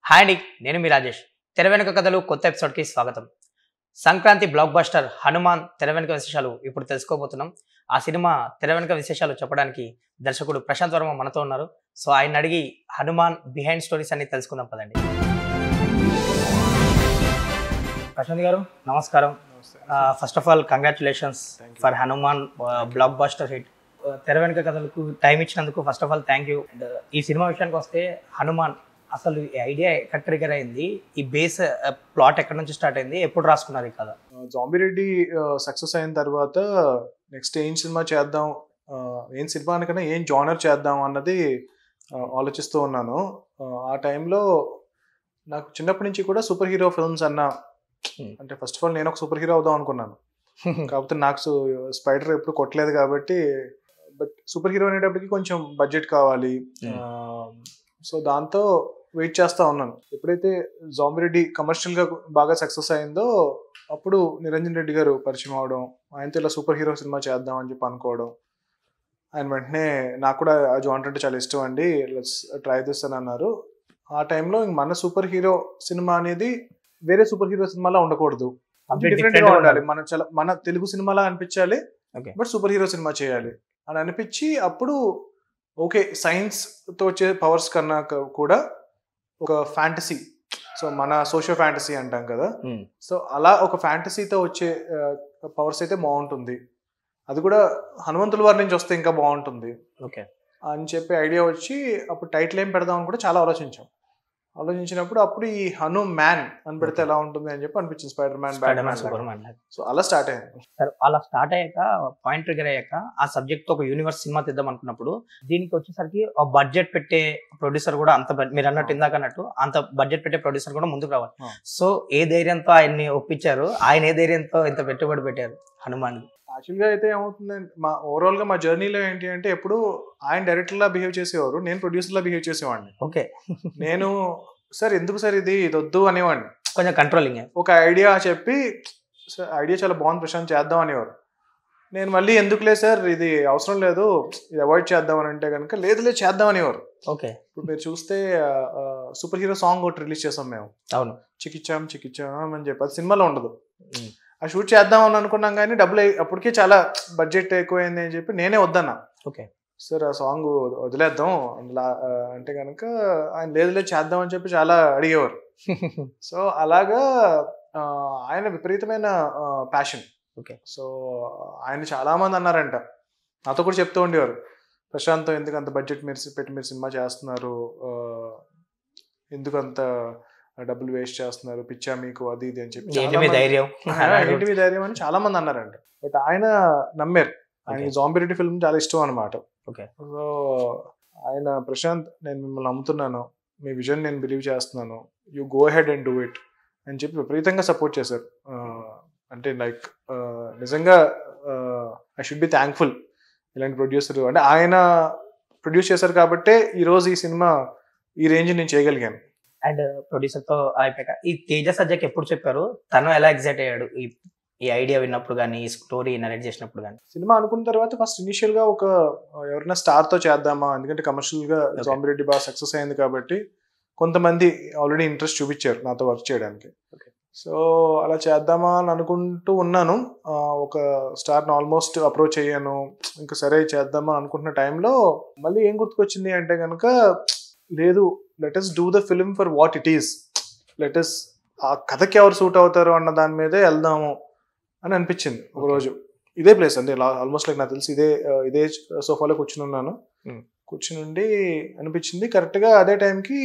Hi అండి నేను మీ రాజేష్ తెర వెనుక కథలు కొత్త ఎపిసోడ్కి స్వాగతం సంక్రాంతి బ్లాక్ బస్టర్ హనుమాన్ తెర వెనుక విశేషాలు ఇప్పుడు తెలుసుకోబోతున్నాం ఆ సినిమా తెర వెనుక విశేషాలు చెప్పడానికి దర్శకుడు ప్రశాంత్ వర్మ మనతో ఉన్నారు సో ఆయన అడిగి హనుమాన్ బిహైండ్ స్టోరీస్ అన్ని తెలుసుకుందాం పదండి ప్రశాంత్ గారు నమస్కారం first of all congratulations for Hanuman blockbuster hit తెర వెనుక కథలకు టైం ఇచ్చినందుకు first of all thank you ఈ సినిమా విషయానికి వస్తే హనుమాన్ అసలు ఈ ఐడియా ఎక్కడ ట్రిగర్ అయింది ఈ బేస్ ప్లాట్ ఎక్కడి నుంచి స్టార్ట్ అయింది ఎప్పుడు రాసుకున్నారు ఈ కథ జాంబీ రెడ్డి సక్సెస్ అయిన తర్వాత నెక్స్ట్ ఏం సినిమా చేద్దాం ఆ, ఏం సినిమా అనకన్నా ఏం జానర్ చేద్దాం అన్నది ఆ, ఆలోచిస్తూ ఉన్నాను ఆ, ఆ టైంలో నాకు చిన్నప్పటి నుంచి కూడా సూపర్ హీరో ఫిల్మ్స్ అన్న Hmm. అంటే ఫస్ట్ ఆఫ్ ఆల్ నేను ఒక సూపర్ హీరో అవుదాం అనుకున్నాను కాకపోతే నాకు స్పైడర్ ఎప్పుడు కొట్టలేదు కాబట్టి బట్ సూపర్ హీరో అనేటప్పటికి కొంచెం బడ్జెట్ కావాలి సో దాంతో వెయిట్ చేస్తా ఉన్నాను ఎప్పుడైతే జాంబిరెడ్డి కమర్షియల్ గా బాగా సక్సెస్ అయిందో అప్పుడు నిరంజన్ రెడ్డి గారు పరిచయం అవడం ఆయనతో ఇలా సూపర్ హీరో సినిమా చేద్దాం అని చెప్పి అనుకోవడం ఆయన వెంటనే నాకు కూడా ఆ జాంట్ అంటే చాలా ఇష్టం అండి లెట్స్ ట్రై దిస్ అని అన్నారు ఆ టైంలో మన సూపర్ హీరో సినిమా అనేది వేరే సూపర్ హీరో సినిమాలా ఉండకూడదు Complete డిఫరెంట్ different గా గా ఉండాలి మన చాలా మన తెలుగు సినిమాలా అనిపించాలి Okay. But super hero cinema చేయాలి అని అనిపించి అప్పుడు ఓకే సైన్స్ తో వచ్చే పవర్స్ కన్నా క- కూడా ఒక ఫ్యాంటసీ సో మన సోషల్ ఫ్యాంటసీ అంటాం కదా Hmm. సో అలా ఒక ఫ్యాంటసీతో వచ్చే పవర్స్ అయితే బాగుంటుంది అది కూడా హనుమంతుల వారి నుంచి వస్తే ఇంకా బాగుంటుంది ఓకే అని చెప్పి ఐడియా వచ్చి అప్పుడు టైటిల్ ఏం పెడదాం అని కూడా చాలా ఆలోచించాం ఆలోచించినప్పుడు అప్పుడు ఈ హను మ్యాన్ అని పెడితే ఎలా ఉంటుంది అని చెప్పి అనిపించింది spider man spider man bat super man so అలా స్టార్ట్ అయింది సరే అలా స్టార్ట్ అయ్యాక పాయింట్ ట్రిగర్ అయ్యాక ఆ సబ్జెక్ట్ తో ఒక యూనివర్స్ సినిమా తీద్దాం అనుకున్నప్పుడు దీనికి వచ్చేసరికి ఒక బడ్జెట్ పెట్టే ప్రొడ్యూసర్ కూడా అంత బడ్- మీరు అన్నట్టు ఇందాక అన్నట్టు అంత బడ్జెట్ పెట్టే ప్రొడ్యూసర్ కూడా ముందుకు రావాలి ఆ. సో ఏ ధైర్యంతో ఆయన్ని ఒప్పించారు ఆయన ఏ ధైర్యంతో ఇంత పెట్టుబడి పెట్టారు హనుమాన్ యాక్చువల్గా అయితే ఏమవుతుందంటే మా ఓవరాల్ గా మా జర్నీలో ఏంటి అంటే ఎప్పుడు ఆయన డైరెక్టర్ లా బిహేవ్ చేసేవారు నేను ప్రొడ్యూసర్ లా బిహేవ్ చేసేవాడిని ఓకే నేను సార్ ఎందుకు సార్ ఇది ఇది వద్దు అనేవాడిని కొంచెం కంట్రోలింగ్ ఒక ఐడియా చెప్పి సార్ ఐడియా చాలా బాగుంది ప్రశాంత్ చేద్దాం అనేవారు నేను మళ్ళీ ఎందుకులే సార్ ఇది అవసరం లేదు ఇది అవాయిడ్ చేద్దాం అని అంటే కనుక లేదు లేదు చేద్దాం అనేవారు ఓకే ఇప్పుడు మీరు చూస్తే సూపర్ హీరో సాంగ్ ఒకటి రిలీజ్ చేసాం మేము అవును చికిచ్చాం చికిచ్చాం అని చెప్పి అది సినిమాలో ఉండదు ఉమ్. ఆ షూట్ చేద్దాం అని అనుకున్నాం కానీ డబ్బులు అయి- అప్పటికే చాలా బడ్జెట్ ఎక్కువైంది అని చెప్పి నేనే వద్దన్నా ఓకే సార్ ఆ సాంగ్ వదిలేద్దాం లా- ఆ, అంటే కనుక ఆయన లేదు లేదు చేద్దాం అని చెప్పి చాలా అడిగేవారు సో అలాగా ఆ, ఆయన విపరీతమైన ప్యాషన్ ఓకే సో ఆయన చాలా మంది అన్నారంట నాతో కూడా చెప్తూ ఉండేవారు ప్రశాంత్ ఎందుకు అంత బడ్జెట్ మీరు పెట్టి మీరు సినిమా చేస్తున్నారు ఆ, ఎందుకు అంత డబ్బులు వేస్ట్ చేస్తున్నారు పిచ్చా మీకు అది ఇది అని చెప్పి ఏంటి చాలా మీ మంది- ధైర్యం ఆ, ఏంటి మీ ధైర్యం అని చాలా మంది అన్నారంట బట్ ఆయన నమ్మారు ఆయన Okay. జాంబిరెడ్డి ఫిల్మ్ చాలా ఇష్టం అనమాట Okay. సో ఆయన ప్రశాంత్ నేను మిమ్మల్ని నమ్ముతున్నాను మీ విజన్ నేను బిలీవ్ చేస్తున్నాను you go ahead and do it అని చెప్పి విపరీతంగా సపోర్ట్ చేశారు ఆ, అంటే లైక్ నిజంగా ఐ షుడ్ బి థ్యాంక్ఫుల్ ఇలాంటి ప్రొడ్యూసర్ అంటే ఆయన ప్రొడ్యూస్ చేశారు కాబట్టే ఈ రోజు ఈ సినిమా ఈ రేంజ్ నేను చేయగలిగాను అండ్ ప్రొడ్యూసర్ తో అయిపోయాక ఈ తేజ సజ్జకి ఎప్పుడు చెప్పారు తను ఎలా ఎగ్జైట్ అయ్యాడు ఈ ఈ ఐడియా విన్నప్పుడు కానీ ఈ స్టోరీ నరేట్ చేసినప్పుడు కానీ సినిమా అనుకున్న తర్వాత ఫస్ట్ ఇనిషియల్ గా ఒక ఆ, ఎవరైనా స్టార్ తో చేద్దామా ఎందుకంటే కమర్షియల్ గా Okay. జాంబిరెడ్డి బాగా సక్సెస్ అయింది కాబట్టి కొంతమంది ఆల్రెడీ ఇంట్రెస్ట్ చూపించారు నాతో వర్క్ చేయడానికి Okay. సో అలా చేద్దామా అని అనుకుంటూ ఉన్నాను ఆ, ఒక స్టార్ని ఆల్మోస్ట్ అప్రోచ్ అయ్యాను ఇంకా సరే చేద్దామా అనుకుంటున్న టైంలో మళ్ళీ ఏం గుర్తుకొచ్చింది అంటే కనుక లేదు let's do the film for what it is let's ఆ కథకి ఎవరు సూట్ అవుతారు అన్న దాని మీదే వెళ్దాము అని అనిపించింది ఒక Okay. రోజు ఇదే ప్లేస్ అంటే ఆల్మోస్ట్ లైక్ నాకు తెలిసి ఇదే ఆ, ఇదే సోఫాలో కూర్చుని ఉన్నాను Hmm. కూర్చుని ఉండి అనిపించింది కరెక్ట్ గా అదే టైంకి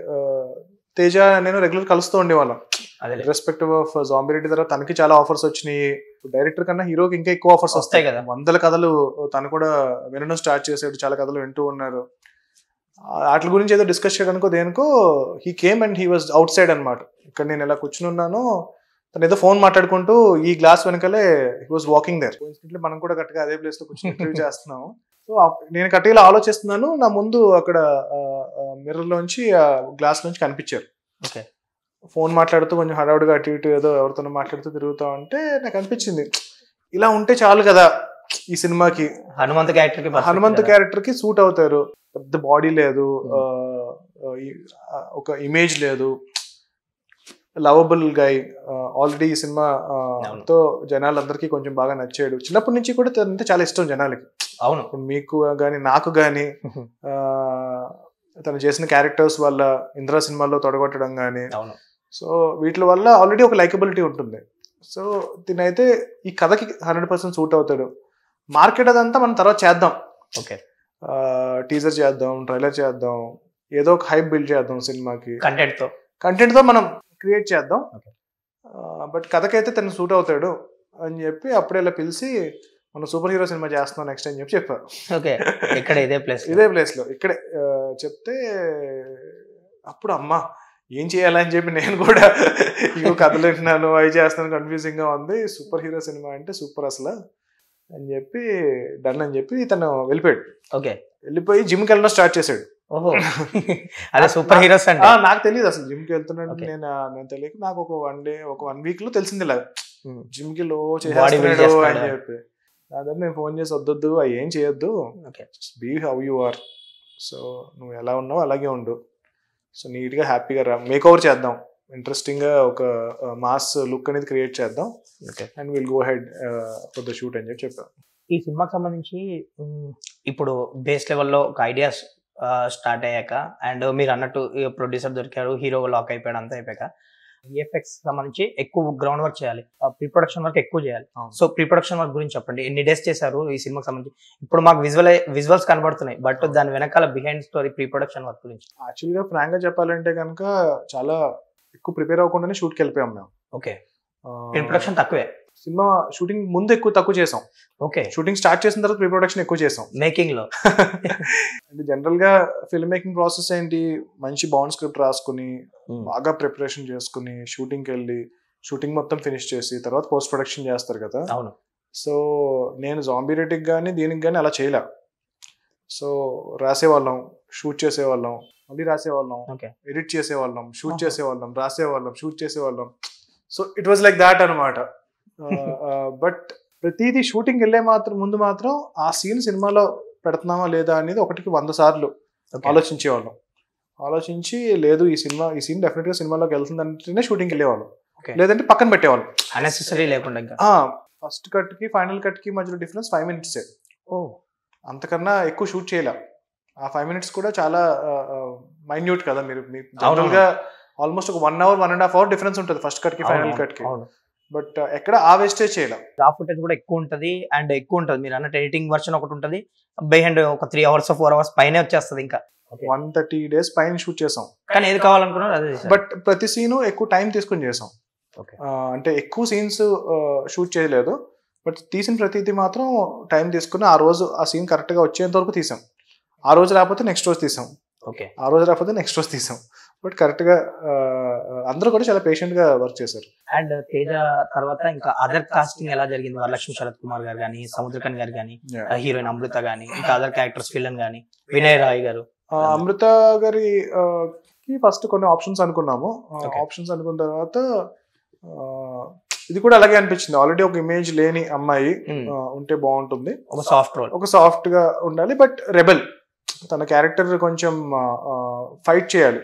తేజ నేను రెగ్యులర్ కలుస్తూ ఉండేవాళ్ళం అదే రెస్పెక్టివ్ ఆఫ్ జాంబిరెడ్డి తర్వాత తనకి చాలా ఆఫర్స్ వచ్చినాయి డైరెక్టర్ కన్నా హీరోకి ఇంకా ఎక్కువ ఆఫర్స్ వస్తాయి వస్తాయి కదా. వందల కథలు తను కూడా వినడం స్టార్ట్ చేసాడు చాలా కథలు వింటూ ఉన్నారు ఆ, వాటి గురించి ఏదో డిస్కస్ చేయడానికో దేనికో he came and he was outside అనమాట ఇక్కడ నేను ఇలా కూర్చుని ఉన్నాను తను ఏదో ఫోన్ మాట్లాడుకుంటూ ఈ గ్లాస్ వెనకాలే హీ వాజ్ వాకింగ్ దేర్ మనం కూడా కరెక్ట్గా అదే ప్లేస్ లో కూర్చొని ఇంటర్వ్యూ చేస్తున్నాము సో నేను కరెక్ట్గా ఇలా ఆలోచిస్తున్నాను నా ముందు అక్కడ మిర్రర్ లోంచి గ్లాస్ నుంచి కనిపించారు ఓకే ఫోన్ మాట్లాడుతూ కొంచెం హడావుడిగా అటు ఇటు ఏదో ఎవరితోనో మాట్లాడుతూ తిరుగుతా ఉంటే నాకు అనిపించింది ఇలా ఉంటే చాలు కదా ఈ సినిమాకి హనుమంత్ క్యారెక్టర్ కి perfect హనుమంత్ కదా. క్యారెక్టర్ కి సూట్ అవుతారు పెద్ద బాడీ లేదు ఆ, ఆ, ఈ- ఆ, ఒక ఇమేజ్ లేదు లవబుల్ గై ఆల్రెడీ ఈ సినిమా ఆ, అవును. తో జనాలందరికీ కొంచెం బాగా నచ్చాడు చిన్నప్పటి నుంచి కూడా తను అంటే చాలా ఇష్టం జనాలకి అవును ఇప్పుడు మీకు కానీ నాకు కానీ తను చేసిన క్యారెక్టర్స్ వల్ల ఇంద్ర సినిమాల్లో తొడగొట్టడం కానీ అవును సో వీటి వల్ల ఆల్రెడీ ఒక లైకబిలిటీ ఉంటుంది సో దీనైతే ఈ కథకి హండ్రెడ్ పర్సెంట్ సూట్ అవుతాడు మార్కెట్ అదంతా మనం తర్వాత చేద్దాం ఓకే టీజర్ చేద్దాం ట్రైలర్ చేద్దాం ఏదో ఒక హైప్ బిల్డ్ చేద్దాం సినిమాకి కంటెంట్ తో కంటెంట్ తో మనం క్రియేట్ చేద్దాం Okay. బట్ కథకైతే తను సూట్ అవుతాడు అని చెప్పి అప్పుడే ఇలా పిలిచి మనం సూపర్ హీరో సినిమా చేస్తున్నాం నెక్స్ట్ అని చెప్పి చెప్పారు ఓకే ఇక్కడ ఇదే ప్లేస్ ఇదే ప్లేస్ లో ఇక్కడే ఆ, చెప్తే అప్పుడు అమ్మా ఏం చేయాలని చెప్పి నేను కూడా ఇగో కథలు వింటున్నాను అవి చేస్తున్నాను కన్ఫ్యూజింగ్ గా ఉంది సూపర్ హీరో సినిమా అంటే సూపర్ అసలు అని చెప్పి డన్ అని చెప్పి తను వెళ్ళిపోయాడు ఓకే వెళ్ళిపోయి జిమ్కి వెళ్ళడం స్టార్ట్ చేశాడు ఓహో అదే సూపర్ హీరోస్ ఆ, అంటే నాకు తెలియదు అసలు జిమ్ కి వెళ్తున్నాడు Okay. నేను నేను తెలియక నాకు ఒక వన్ డే ఒక వన్ వీక్ లో తెలిసింది ఇలా Hmm. జిమ్ కి లో Body build చేస్తున్నాడు అని చేస్తున్నాడు. చెప్పి దాని నేను ఫోన్ చేసి వద్దొద్దు అవి ఏం చేయొద్దు okay be how you are so నువ్వు ఎలా ఉన్నావు అలాగే ఉండు సో నీట్ గా హ్యాపీగా రా మేక్ ఓవర్ చేద్దాం ఇంట్రెస్టింగ్ గా ఒక మాస్ లుక్ అనేది క్రియేట్ చేద్దాం okay and will go ahead for the shoot అని చెప్పి చెప్పాను ఈ సినిమాకి సంబంధించి ఉమ్, ఇప్పుడు బేస్ లెవెల్లో ఒక ఐడియాస్ స్టార్ట్ అయ్యాక అండ్ మీరు అన్నట్టు ప్రొడ్యూసర్ దొరికారు హీరో లాక్ అయిపోయాడు అంతా అయిపోయాక విఎఫ్ఎక్స్ సంబంధించి ఎక్కువ గ్రౌండ్ వర్క్ చేయాలి ప్రీ ప్రొడక్షన్ వర్క్ ఎక్కువ చేయాలి అవును. సో ప్రీ ప్రొడక్షన్ వర్క్ గురించి చెప్పండి ఎన్ని డేస్ చేశారు ఈ సినిమాకి సంబంధించి ఇప్పుడు మాకు విజువల్ విజువల్స్ కనబడుతున్నాయి బట్ దాని వెనకాల behind story pre production work గురించి యాక్చువల్ గా ఫ్రాంక్ గా చెప్పాలంటే కనుక చాలా ఎక్కువ ప్రిపేర్ అవ్వకుండానే షూట్కి వెళ్ళిపోయాం మేము ఓకే ఆ, ప్రీ ప్రొడక్షన్ తక్కువే సినిమా షూటింగ్ ముందు ఎక్కువ తక్కువ చేసాం ఓకే షూటింగ్ స్టార్ట్ చేసిన తర్వాత ప్రీ ప్రొడక్షన్ ఎక్కువ చేసాం మేకింగ్ లో అంటే జనరల్ గా ఫిల్మ్ మేకింగ్ ప్రాసెస్ ఏంటి మంచి బాండ్ స్క్రిప్ట్ రాసుకుని బాగా ప్రిపరేషన్ చేసుకుని షూటింగ్కి వెళ్ళి షూటింగ్ మొత్తం ఫినిష్ చేసి తర్వాత పోస్ట్ ప్రొడక్షన్ చేస్తారు కదా అవును సో నేను జాంబీ రేటికి కానీ దీనికి కానీ అలా చేయలే సో రాసేవాళ్ళం షూట్ చేసేవాళ్ళం మళ్ళీ రాసేవాళ్ళం ఓకే ఎడిట్ చేసేవాళ్ళం షూట్ ఆహా. చేసేవాళ్ళం రాసేవాళ్ళం షూట్ చేసేవాళ్ళం so it was like that అనమాట బట్ ప్రతిదీ షూటింగ్ వెళ్ళే మాత్రం ముందు మాత్రం ఆ సీన్ సినిమాలో పెడుతున్నామా లేదా అనేది ఒకటికి వంద సార్లు ఆలోచించేవాళ్ళం ఆలోచించి లేదు ఈ సినిమా ఈ సీన్ డెఫినెట్ గా సినిమాలోకి వెళ్తుందంటేనే షూటింగ్కి వెళ్ళేవాళ్ళం Okay. లేదంటే పక్కన పెట్టేవాళ్ళం అనెసెసరీ లేకుండా ఇంకా ఫస్ట్ కట్ కి ఫైనల్ కట్ కి మధ్యలో డిఫరెన్స్ ఫైవ్ మినిట్స్ ఓ అంతకన్నా ఎక్కువ షూట్ చేయలే ఆ ఫైవ్ మినిట్స్ కూడా చాలా మైన్యూట్ కదా మీరు అవును. జనరల్ గా ఆల్మోస్ట్ ఒక one hour one and half hour difference ఉంటుంది ఫస్ట్ కట్ కి ఫైనల్ కట్ కి అవును బట్ ఎక్కడ ఆ వేస్టేజ్ చేయలే రా ఫుటేజ్ కూడా ఎక్కువ ఉంటది అండ్ ఎక్కువ ఉంటది మీరు అన్నట్టు ఎడిటింగ్ వర్షన్ ఒకటి ఉంటది బిహైండ్ ఒక త్రీ అవర్స్ ఫోర్ అవర్స్ పైనే వచ్చేస్తుంది ఇంకా వన్ థర్టీ డేస్ పైన షూట్ చేసాం కానీ ఏది కావాలనుకున్నారు అదే చేశారు. బట్ ప్రతి సీను ఎక్కువ టైం తీసుకుని చేసాం Okay. ఆ, అంటే ఎక్కువ సీన్స్ షూట్ చేయలేదు బట్ తీసిన ప్రతిదీ మాత్రం టైం తీసుకుని ఆ రోజు ఆ సీన్ కరెక్ట్ గా వచ్చేంత వరకు తీసాం ఆ రోజు రాకపోతే నెక్స్ట్ రోజు తీసాం ఓకే ఆ రోజు రాకపోతే నెక్స్ట్ రోజు తీసాం బట్ కరెక్ట్ గా ఆ, అందరూ కూడా చాలా పేషెంట్ గా వర్క్ చేశారు అండ్ తేజ తర్వాత ఇంకా అదర్ కాస్టింగ్ ఎలా జరిగింది వరలక్ష్మి శరత్ కుమార్ గారు కానీ సముద్రకన్ గారు కానీ హీరోయిన్ అమృత గానీ ఇంకా అదర్ క్యారెక్టర్స్ విలన్ గానీ వినయ్ రాయ్ గారు ఆ, అమృత గారి ఆ, కి ఫస్ట్ కొన్ని ఆప్షన్స్ అనుకున్నాము Okay. ఆప్షన్స్ అనుకున్న తర్వాత ఆ, ఇది కూడా అలాగే అనిపించింది ఆల్రెడీ ఒక ఇమేజ్ లేని అమ్మాయి Hmm. ఆ, ఉంటే బాగుంటుంది ఒక సాఫ్ట్ రోల్ ఒక సాఫ్ట్ గా ఉండాలి బట్ రెబెల్ తన క్యారెక్టర్ కొంచెం ఫైట్ చేయాలి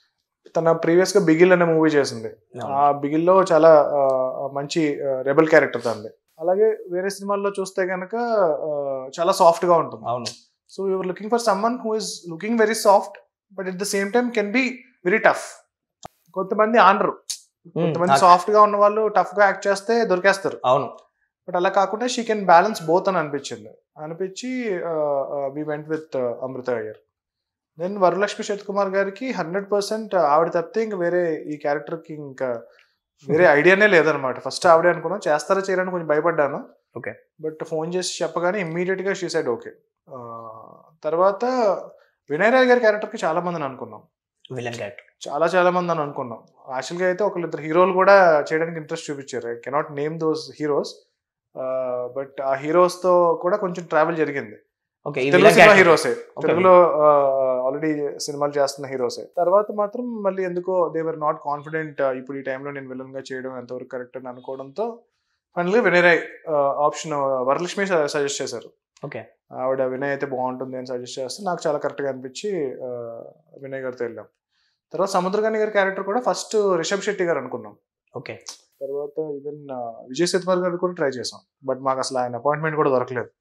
తన ప్రీవియస్ గా బిగిల్ అనే మూవీ చేసింది ఆ బిగిల్ లో చాలా ఆ, మంచి రెబెల్ క్యారెక్టర్ తనది అలాగే వేరే సినిమాల్లో చూస్తే గనక చాలా సాఫ్ట్ గా ఉంటుంది అవును so you're looking for someone who is looking very soft but at the same time can be very tough కొంతమంది ఆనరు కొంతమంది నాకు- సాఫ్ట్ గా ఉన్న వాళ్ళు టఫ్ గా యాక్ట్ చేస్తే దొరికేస్తారు అవును బట్ అలా కాకుండా షీ కెన్ బ్యాలెన్స్ బోత్ అని అనిపించింది అనిపించి we went with Amritha Aiyer then Varalakshmi Sarath Kumar గారికి హండ్రెడ్ పర్సెంట్ ఆవిడ తప్పితే ఇంకా వేరే ఈ క్యారెక్టర్ కి ఇంకా వేరే ఐడియానే లేదనమాట ఫస్ట్ ఆవిడే అనుకున్నాం చేస్తారా చేయరని కొంచెం భయపడ్డాను Okay. బట్ ఫోన్ చేసి చెప్పగానే ఇమ్మీడియట్ గా షీ సైడ్ ఓకే తర్వాత వినయ్ రాయ్ గారి క్యారెక్టర్ కి చాలా మందిని అనుకున్నాం విలన్ క్యారెక్టర్ చాలా చాలా మంది అని అనుకున్నాం యాక్చువల్గా అయితే ఒకళ్ళిద్దరు హీరోలు కూడా చేయడానికి ఇంట్రెస్ట్ చూపించారు I cannot name those heroes but ఆ హీరోస్ తో కూడా కొంచెం ట్రావెల్ జరిగింది ఓకే ఈ తెలుగు విలన్ సినిమా క్యారెక్టర్ హీరోసే తెలుగులో ఆల్రెడీ సినిమాలు చేస్తున్న హీరోసే తర్వాత మాత్రం మళ్ళీ ఎందుకో దేవర్ నాట్ కాన్ఫిడెంట్ ఇప్పుడు ఈ టైంలో నేను విలన్ గా చేయడం ఎంతవరకు కరెక్ట్ అని అనుకోవడంతో ఫైనల్గా వినయ్ ఆప్షన్ వరలక్ష్మి సజెస్ట్ చేశారు ఓకే ఆవిడ వినయ్ అయితే బాగుంటుంది అని సజెస్ట్ చేస్తే నాకు చాలా కరెక్ట్గా అనిపించి ఆ, వినయ్ గారితో వెళ్ళాం తర్వాత సముద్రకాని గారి క్యారెక్టర్ కూడా ఫస్ట్ రిషబ్ శెట్టి గారు అనుకున్నాం ఓకే తర్వాత ఈవెన్ విజయ్ సేతుపర్ గారు కూడా ట్రై చేసాం బట్ మాకు అసలు ఆయన అపాయింట్మెంట్ కూడా దొరకలేదు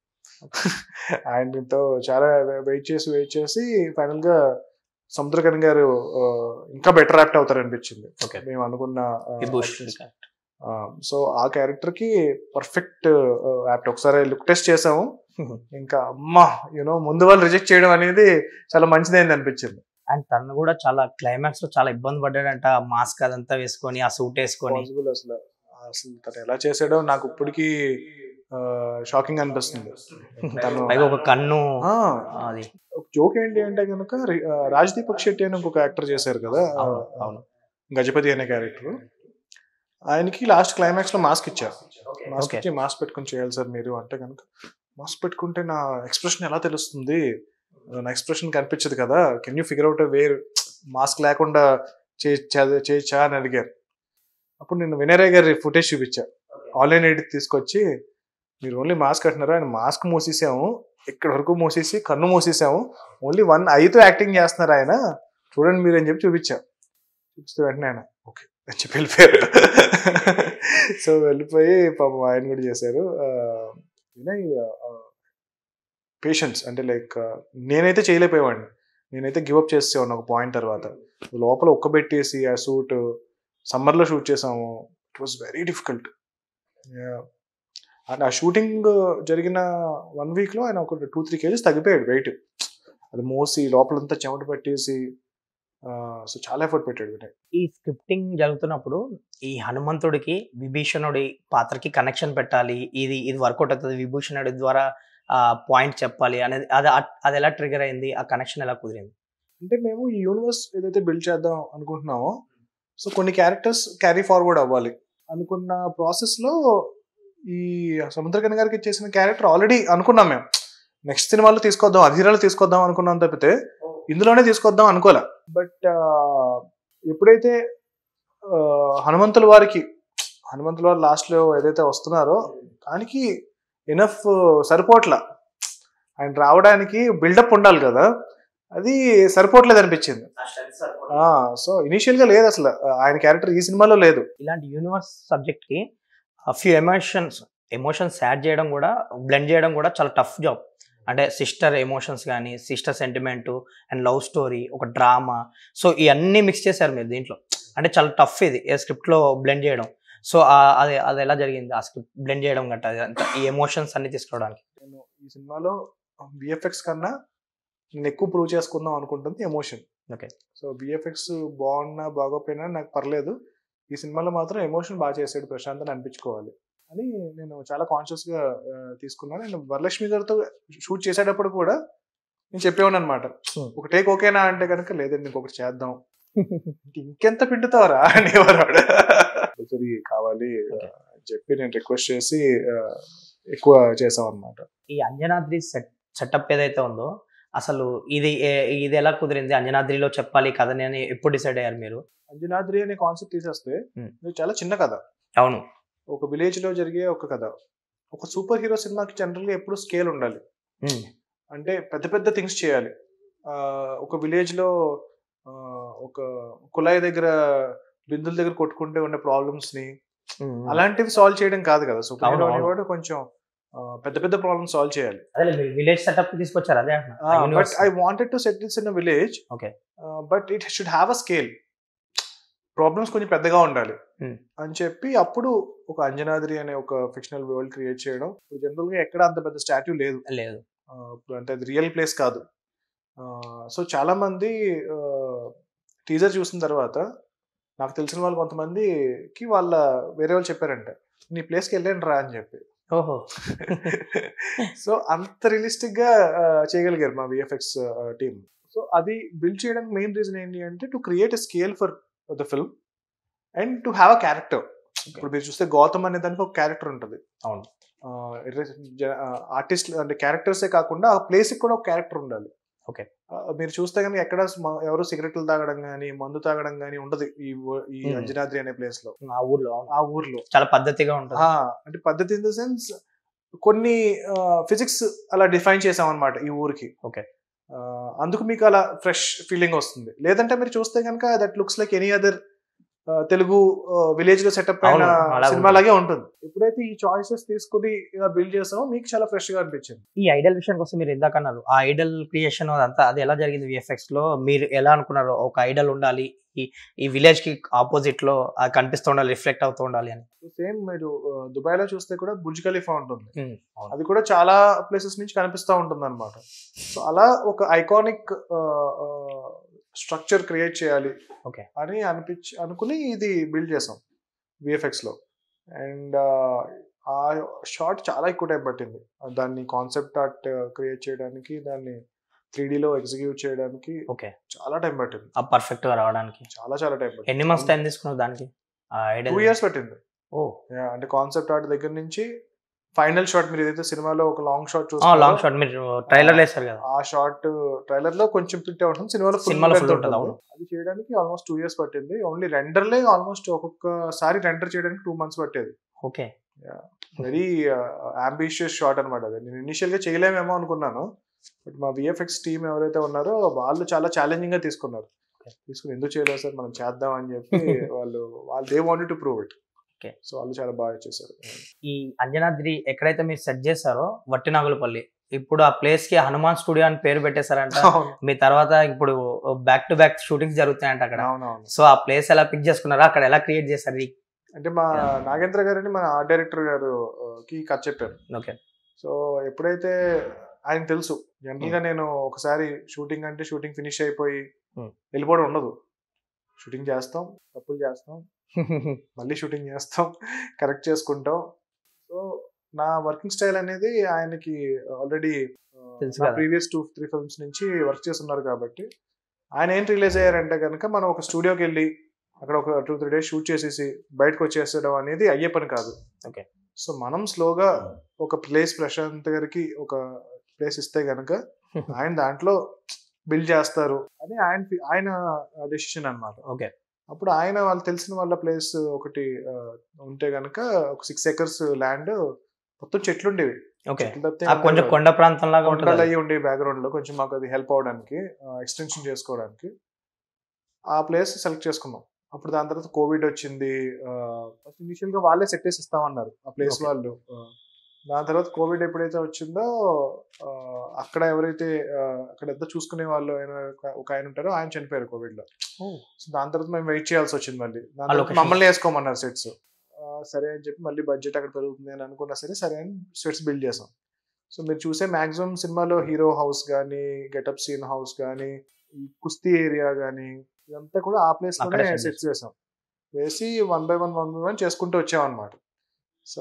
ఆయనతో చాలా వెయిట్ చేసి వెయిట్ చేసి ఫైనల్ గా సముద్రకని గారు ఆ, ఇంకా బెటర్ యాక్ట్ అవుతారు అనిపించింది ఓకే మేము అనుకున్న విభూషణ్ సో ఆ క్యారెక్టర్ కి పర్ఫెక్ట్ యాక్ట్ ఒకసారి లుక్ టెస్ట్ చేసాము ఇంకా అమ్మా యూనో ముందు వాళ్ళు రిజెక్ట్ చేయడం అనేది చాలా మంచిదైంది అనిపించింది అండ్ తను కూడా చాలా క్లైమాక్స్ లో చాలా ఇబ్బంది పడ్డాడంట మాస్క్ అదంతా వేసుకొని ఆ సూట్ వేసుకొని పాసిబుల్ అసలు అసలు తను ఎలా చేసాడో నాకు ఇప్పటికీ షాకింగ్ అనిపిస్తుంది తను పైగా ఒక కన్ను ఆ, అది ఒక జోక్ ఏంటి అంటే కనుక రాజ్దీపక్ శెట్టి అని ఇంకొక యాక్టర్ చేశారు కదా అవును అవును గజపతి అనే క్యారెక్టర్ ఆయనకి లాస్ట్ క్లైమాక్స్ లో మాస్క్ ఇచ్చారు మాస్క్ Okay. ఇచ్చి మాస్క్ పెట్టుకుని చేయాలి సార్ మీరు అంటే కనుక మాస్క్ పెట్టుకుంటే నా ఎక్స్ప్రెషన్ ఎలా తెలుస్తుంది నా ఎక్స్ప్రెషన్ కనిపించదు కదా can you figure out where mask లేకుండా చే- చే- చేయొచ్చా అని అడిగారు అప్పుడు నేను వినయరాయ్ గారి ఫుటేజ్ చూపించా ఆన్లైన్ ఎడిట్ తీసుకొచ్చి మీరు ఓన్లీ మాస్క్ అంటున్నారు ఆయన మాస్క్ మూసేసాము ఇక్కడ వరకు మూసేసి కన్ను మూసేసాము ఓన్లీ వన్ ఐతో యాక్టింగ్ చేస్తున్నారు ఆయన చూడండి మీరు అని చెప్పి చూపించా చూపిస్తే వెంటనే ఆయన ఓకే అని చెప్పి వెళ్ళిపోయారు సో వెళ్ళిపోయి పాపం ఆయన కూడా చేశారు ఆ, వినయ్ పేషెన్స్ అంటే లైక్ నేనైతే చేయలేకపోయేవాడిని నేనైతే గివప్ చేసేవాడిని ఒక పాయింట్ తర్వాత లోపల ఒక్కబెట్టేసి ఆ సూట్ సమ్మర్లో షూట్ చేసాము it was very difficult and ఆ షూటింగ్ జరిగిన వన్ వీక్లో ఆయన ఒక టూ త్రీ కేజెస్ తగ్గిపోయాడు వెయిట్ అది మోసి లోపలంతా చెమట పట్టేసి సో చాలా ఎఫర్ట్ పెట్టాడు వినయ్ ఈ స్క్రిప్టింగ్ జరుగుతున్నప్పుడు ఈ హనుమంతుడికి విభీషణుడి పాత్రకి కనెక్షన్ పెట్టాలి ఇది ఇది వర్కౌట్ అవుతుంది విభూషణుడి ద్వారా పాయింట్ చెప్పాలి అనేది అది అది ఎలా ట్రిగర్ అయింది ఆ కనెక్షన్ ఎలా కుదిరింది అంటే మేము ఈ యూనివర్స్ ఏదైతే బిల్డ్ చేద్దాం అనుకుంటున్నామో సో కొన్ని క్యారెక్టర్స్ క్యారీ ఫార్వర్డ్ అవ్వాలి అనుకున్న ప్రాసెస్లో ఈ సముద్రకన్ గారికి చేసిన క్యారెక్టర్ ఆల్రెడీ అనుకున్నాం మేము నెక్స్ట్ సినిమాలో తీసుకొద్దాం అధీరాలు తీసుకొద్దాం అనుకున్నాం తప్పితే ఇందులోనే తీసుకొద్దాం అనుకోలే బట్ ఎప్పుడైతే ఆ, హనుమంతుల వారికి హనుమంతుల వారు లాస్ట్లో ఏదైతే వస్తున్నారో దానికి ఎనఫ్ సరిపోట్ల ఆయన రావడానికి బిల్డప్ ఉండాలి కదా అది సరిపోవట్లేదు అనిపించింది సో ఇనిషియల్ గా లేదు అసలు ఆయన క్యారెక్టర్ ఈ సినిమాలో లేదు ఇలాంటి యూనివర్స్ సబ్జెక్ట్ కి ఫ్యూ ఎమోషన్స్ ఎమోషన్స్ యాడ్ చేయడం కూడా బ్లెండ్ చేయడం కూడా చాలా టఫ్ జాబ్ అంటే సిస్టర్ ఎమోషన్స్ కానీ sister sentiment and love story ఒక డ్రామా సో ఇవన్నీ మిక్స్ చేశారు మీరు దీంట్లో అంటే చాలా టఫ్ ఇది ఏ స్క్రిప్ట్ లో బ్లెండ్ చేయడం సో అది అది ఎలా జరిగింది ఆ స్క్రిప్ట్ బ్లెండ్ చేయడం గట్ట అది అంతా ఈ ఎమోషన్స్ అన్ని తీసుకోవడానికి నేను ఈ సినిమాలో విఎఫ్ఎక్స్ కన్నా నేను ఎక్కువ ప్రూవ్ చేసుకుందాం అనుకుంటుంది ఎమోషన్ Okay. సో విఎఫ్ఎక్స్ బాగున్నా బాగోపోయినా నాకు పర్లేదు ఈ సినిమాలో మాత్రం ఎమోషన్ బాగా చేసాడు ప్రశాంత్ అని అనిపించుకోవాలి అని నేను చాలా కాన్షియస్ గా ఆ, తీసుకున్నాను నేను వరలక్ష్మి గారితో షూట్ చేసేటప్పుడు కూడా నేను చెప్పేవాడు అనమాట Hmm. ఒక టేక్ ఓకేనా అంటే కనుక లేదండి ఇంకొకటి చేద్దాం ఇంకెంత పిండుతావరా అనేవారు ఆవిడ. ఒకసారి కావాలి ఆ, అని చెప్పి నేను రిక్వెస్ట్ చేసి ఆ, ఎక్కువ చేసాం అనమాట ఈ అంజనాద్రి సెట్ సెటప్ ఏదైతే ఉందో అసలు ఇది ఏ- ఇది ఎలా కుదిరింది అంజనాద్రిలో చెప్పాలి కథని అని ఎప్పుడు డిసైడ్ అయ్యారు మీరు అంజనాద్రి అనే కాన్సెప్ట్ తీసేస్తే Hmm. ఇది చాలా చిన్న కథ అవును ఒక విలేజ్ లో జరిగే ఒక కథ ఒక సూపర్ హీరో సినిమాకి జనరల్ గా ఎప్పుడు స్కేల్ ఉండాలి ఉమ్, అంటే పెద్ద పెద్ద థింగ్స్ చేయాలి ఆ, ఒక విలేజ్ లో ఆ, ఒక కుళాయి దగ్గర బిందుల దగ్గర కొట్టుకుంటే ఉండే ప్రాబ్లమ్స్ ని ఉమ్, ఉమ్. అలాంటివి సాల్వ్ చేయడం కాదు కదా సూపర్ అవును, హీరో అవును. అనేవాడు కొంచెం ఆ, పెద్ద పెద్ద ప్రాబ్లమ్స్ సాల్వ్ చేయాలి అదే మీరు విలేజ్ సెటప్ తీసుకొచ్చారు అదే అంటున్నా. ఆ but universe. I wanted to set this in village Okay. But it should have a scale problems కొంచెం పెద్దగా ఉండాలి Hmm. అని చెప్పి అప్పుడు ఒక అంజనాద్రి అనే ఒక ఫిక్షనల్ వరల్డ్ క్రియేట్ చేయడం జనరల్ గా ఎక్కడ అంత పెద్ద స్టాట్యూ లేదు లేదు ఆ, ఇప్పుడు అంటే అది రియల్ ప్లేస్ కాదు సో చాలా మంది టీజర్ చూసిన తర్వాత నాకు తెలిసిన వాళ్ళు కొంతమందికి వాళ్ళ వేరే వాళ్ళు చెప్పారంట నీ ప్లేస్కి వెళ్ళండి రా అని చెప్పి ఓహో సో అంత రియలిస్టిక్ గా ఆ, చేయగలిగారు మా విఎఫ్ఎక్స్ టీమ్ సో అది బిల్డ్ చేయడానికి మెయిన్ రీజన్ ఏంటి అంటే to create a scale for the film and to have a character ఇప్పుడు మీరు చూస్తే గౌతమ్ అనే దానికి ఒక క్యారెక్టర్ ఉంటుంది అవును. ఆర్టిస్ట్ అంటే క్యారెక్టర్సే కాకుండా ఆ ప్లేస్ కూడా ఒక క్యారెక్టర్ ఉండాలి Okay. ఆ, మీరు చూస్తే కనుక ఎక్కడ స్మ- ఎవరు సిగరెట్లు తాగడం కానీ మందు తాగడం కానీ ఉండదు ఈ ఊ- ఈ Hmm. అంజనాద్రి అనే ప్లేస్ లో ఆ ఊర్లో ఆ ఊర్లో చాలా పద్ధతిగా ఉంటుంది ఆ, అంటే పద్ధతి ఇన్ ద సెన్స్ కొన్ని ఫిజిక్స్ అలా డిఫైన్ చేసాం అనమాట ఈ ఊరికి Okay. ఆ, అందుకు మీకు అలా ఫ్రెష్ ఫీలింగ్ వస్తుంది లేదంటే మీరు చూస్తే కనుక that looks like any other Telugu village లో సెటప్ అయిన అవును, అలా సినిమా ఉంటుంది. లాగే ఉంటుంది ఎప్పుడైతే ఈ చాయిసెస్ తీసుకుని ఇలా బిల్డ్ చేసామో మీకు చాలా ఫ్రెష్ గా అనిపించింది ఈ ఐడల్ విషయానికి వస్తే మీరు ఇందాక అన్నారు ఆ ఐడల్ క్రియేషన్ అదంతా అది ఎలా జరిగింది విఎఫ్ఎక్స్ లో మీరు ఎలా అనుకున్నారు ఒక ఐడల్ ఉండాలి ఈ ఈ విలేజ్ కి ఆపోజిట్ లో అది కనిపిస్తూ ఉండాలి రిఫ్లెక్ట్ అవుతూ ఉండాలి అని సేమ్ మీరు దుబాయ్ లో చూస్తే కూడా బుర్జ్ ఖలీఫా ఉంటుంది Hmm, అవును. అది కూడా చాలా ప్లేసెస్ నుంచి కనిపిస్తూ ఉంటుంది అనమాట సో అలా ఒక ఐకానిక్ స్ట్రక్చర్ క్రియేట్ చేయాలి Okay. అని అనిపించి అనుకుని ఇది బిల్డ్ చేసాం విఎఫ్ఎక్స్ లో అండ్ ఆ షార్ట్ చాలా ఎక్కువ టైం పట్టింది దాన్ని కాన్సెప్ట్ ఆర్ట్ క్రియేట్ చేయడానికి దాన్ని త్రీ లో ఎగ్జిక్యూట్ చేయడానికి ఓకే చాలా టైం పట్టింది ఆ పర్ఫెక్ట్ గా రావడానికి చాలా చాలా టైం పట్టింది ఎన్ని మంత్స్ టైం తీసుకున్నారు దానికి ఆ ఐడల్ టూ ఇయర్స్ పట్టింది ఓ Yeah, అంటే కాన్సెప్ట్ ఆర్ట్ దగ్గర నుంచి ఫైనల్ షాట్ మీరు ఏదైతే సినిమాలో ఒక లాంగ్ షాట్ లాంగ్ షాట్ మీరు ట్రైలర్ వేస్తారు కదా ఆ షార్ట్ ట్రైలర్ లో కొంచెం ప్రింట్ ఉంటుంది సినిమాలో full సినిమాలో length full ఉంటుంది, ఉంటుంది. అది చేయడానికి ఆల్మోస్ట్ టూ ఇయర్స్ పట్టింది ఓన్లీ రెండర్లే ఆల్మోస్ట్ ఒక్కొక్కసారి రెండర్ చేయడానికి టూ మంత్స్ పట్టేది ఓకే వెరీ అంబిషియస్ షాట్ అనమాట అది నేను ఇనిషియల్ గా చేయలేమేమో అనుకున్నాను బట్ మా విఎఫ్ఎక్స్ టీమ్ ఎవరైతే ఉన్నారో వాళ్ళు చాలా ఛాలెంజింగ్ గా తీసుకున్నారు Okay. తీసుకుని ఎందుకు చేయలేదు సార్ మనం చేద్దాం అని చెప్పి వాళ్ళు వాళ్ళు they wanted to prove it Okay. So వాళ్ళు చాలా బాగా చేశారు ఈ అంజనాద్రి ఎక్కడైతే మీరు సెట్ చేశారో వట్టినాగులపల్లి ఇప్పుడు ఆ ప్లేస్ కి హనుమాన్ స్టూడియో అని పేరు పెట్టేశారంట అవును మీ తర్వాత ఇప్పుడు బ్యాక్ టు బ్యాక్ షూటింగ్స్ జరుగుతాయంట అక్కడ అవునవును సో ఆ ప్లేస్ ఎలా పిక్ చేసుకున్నారో అక్కడ ఎలా క్రియేట్ చేశారు ఈ- అంటే మా నాగేంద్ర గారని మన ఆర్ట్ డైరెక్టర్ గారు ఆ, కి కథ చెప్పారు ఓకే సో ఎప్పుడైతే ఆయన తెలుసు జనరల్ గా నేను ఒకసారి షూటింగ్ అంటే షూటింగ్ ఫినిష్ అయిపోయి Hmm. వెళ్ళిపోవడం ఉండదు షూటింగ్ చేస్తాం తప్పులు చేస్తాం మళ్ళీ షూటింగ్ చేస్తాం కరెక్ట్ చేసుకుంటాం సో నా వర్కింగ్ స్టైల్ అనేది ఆయనకి ఆల్రెడీ తెలుసు నా కదా. ప్రీవియస్ టూ త్రీ ఫిల్మ్స్ నుంచి వర్క్ చేస్తున్నారు కాబట్టి ఆయన ఏం రిలీజ్ అయ్యారంటే కనుక మనం ఒక స్టూడియోకి వెళ్ళి అక్కడ ఒక టూ త్రీ డేస్ షూట్ చేసేసి బయటకు వచ్చేసడం అనేది అయ్యే పని కాదు Okay. సో మనం స్లోగా ఒక ప్లేస్ ప్రశాంత్ గారికి ఒక ప్లేస్ ఇస్తే గనక ఆయన దాంట్లో బిల్డ్ చేస్తారు అని ఆయన ఆయన డెసిషన్ అన్నమాట ఓకే అప్పుడు ఆయన వాళ్ళు తెలిసిన వాళ్ళ ప్లేస్ ఒకటి ఆ, ఉంటే గనక ఒక సిక్స్ ఎకర్స్ ల్యాండ్ మొత్తం చెట్లు ఉండేవి ఓకే చెట్లు తప్పితే ఆ ఏం కొంచెం ఉండేవి. కొండ ప్రాంతం లాగా కొండలు ఉంటుంది అయ్యి ఉండే బ్యాక్గ్రౌండ్ లో కొంచెం మాకు అది హెల్ప్ అవడానికి ఎక్స్టెన్షన్ చేసుకోవడానికి ఆ ప్లేస్ సెలెక్ట్ చేసుకున్నాం అప్పుడు దాని తర్వాత కోవిడ్ వచ్చింది ఇనిషియల్ గా వాళ్ళే సెట్ చేసి ఇస్తామన్నారు ఆ ప్లేస్ Okay. వాళ్ళు ఆ, దాని తర్వాత కోవిడ్ ఎప్పుడైతే వచ్చిందో ఆ, అక్కడ ఎవరైతే ఆ, అక్కడ ఎంత చూసుకునే వాళ్ళు ఆయన ఒక- ఒక ఆయన ఉంటారో ఆయన చనిపోయారు కోవిడ్ లో సో దాని తర్వాత మేము వెయిట్ చేయాల్సి వచ్చింది మళ్ళీ దాని ఆ తర్వాత location. మమ్మల్ని వేసుకోమన్నారు సెట్స్ సరే అని చెప్పి మళ్ళీ బడ్జెట్ అక్కడ పెరుగుతుంది అని అనుకున్నా సరే సరే అని సెట్స్ బిల్డ్ చేసాం సో మీరు చూసే మాక్సిమం సినిమాలో హీరో హౌస్ కానీ గెటప్ సీన్ హౌస్ కానీ ఈ కుస్తీ ఏరియా కానీ ఇదంతా కూడా ఆ ప్లేస్ అక్కడే లోనే set సెట్స్ చేసాం వేసి one by one one by one చేసుకుంటూ వచ్చాం అనమాట సో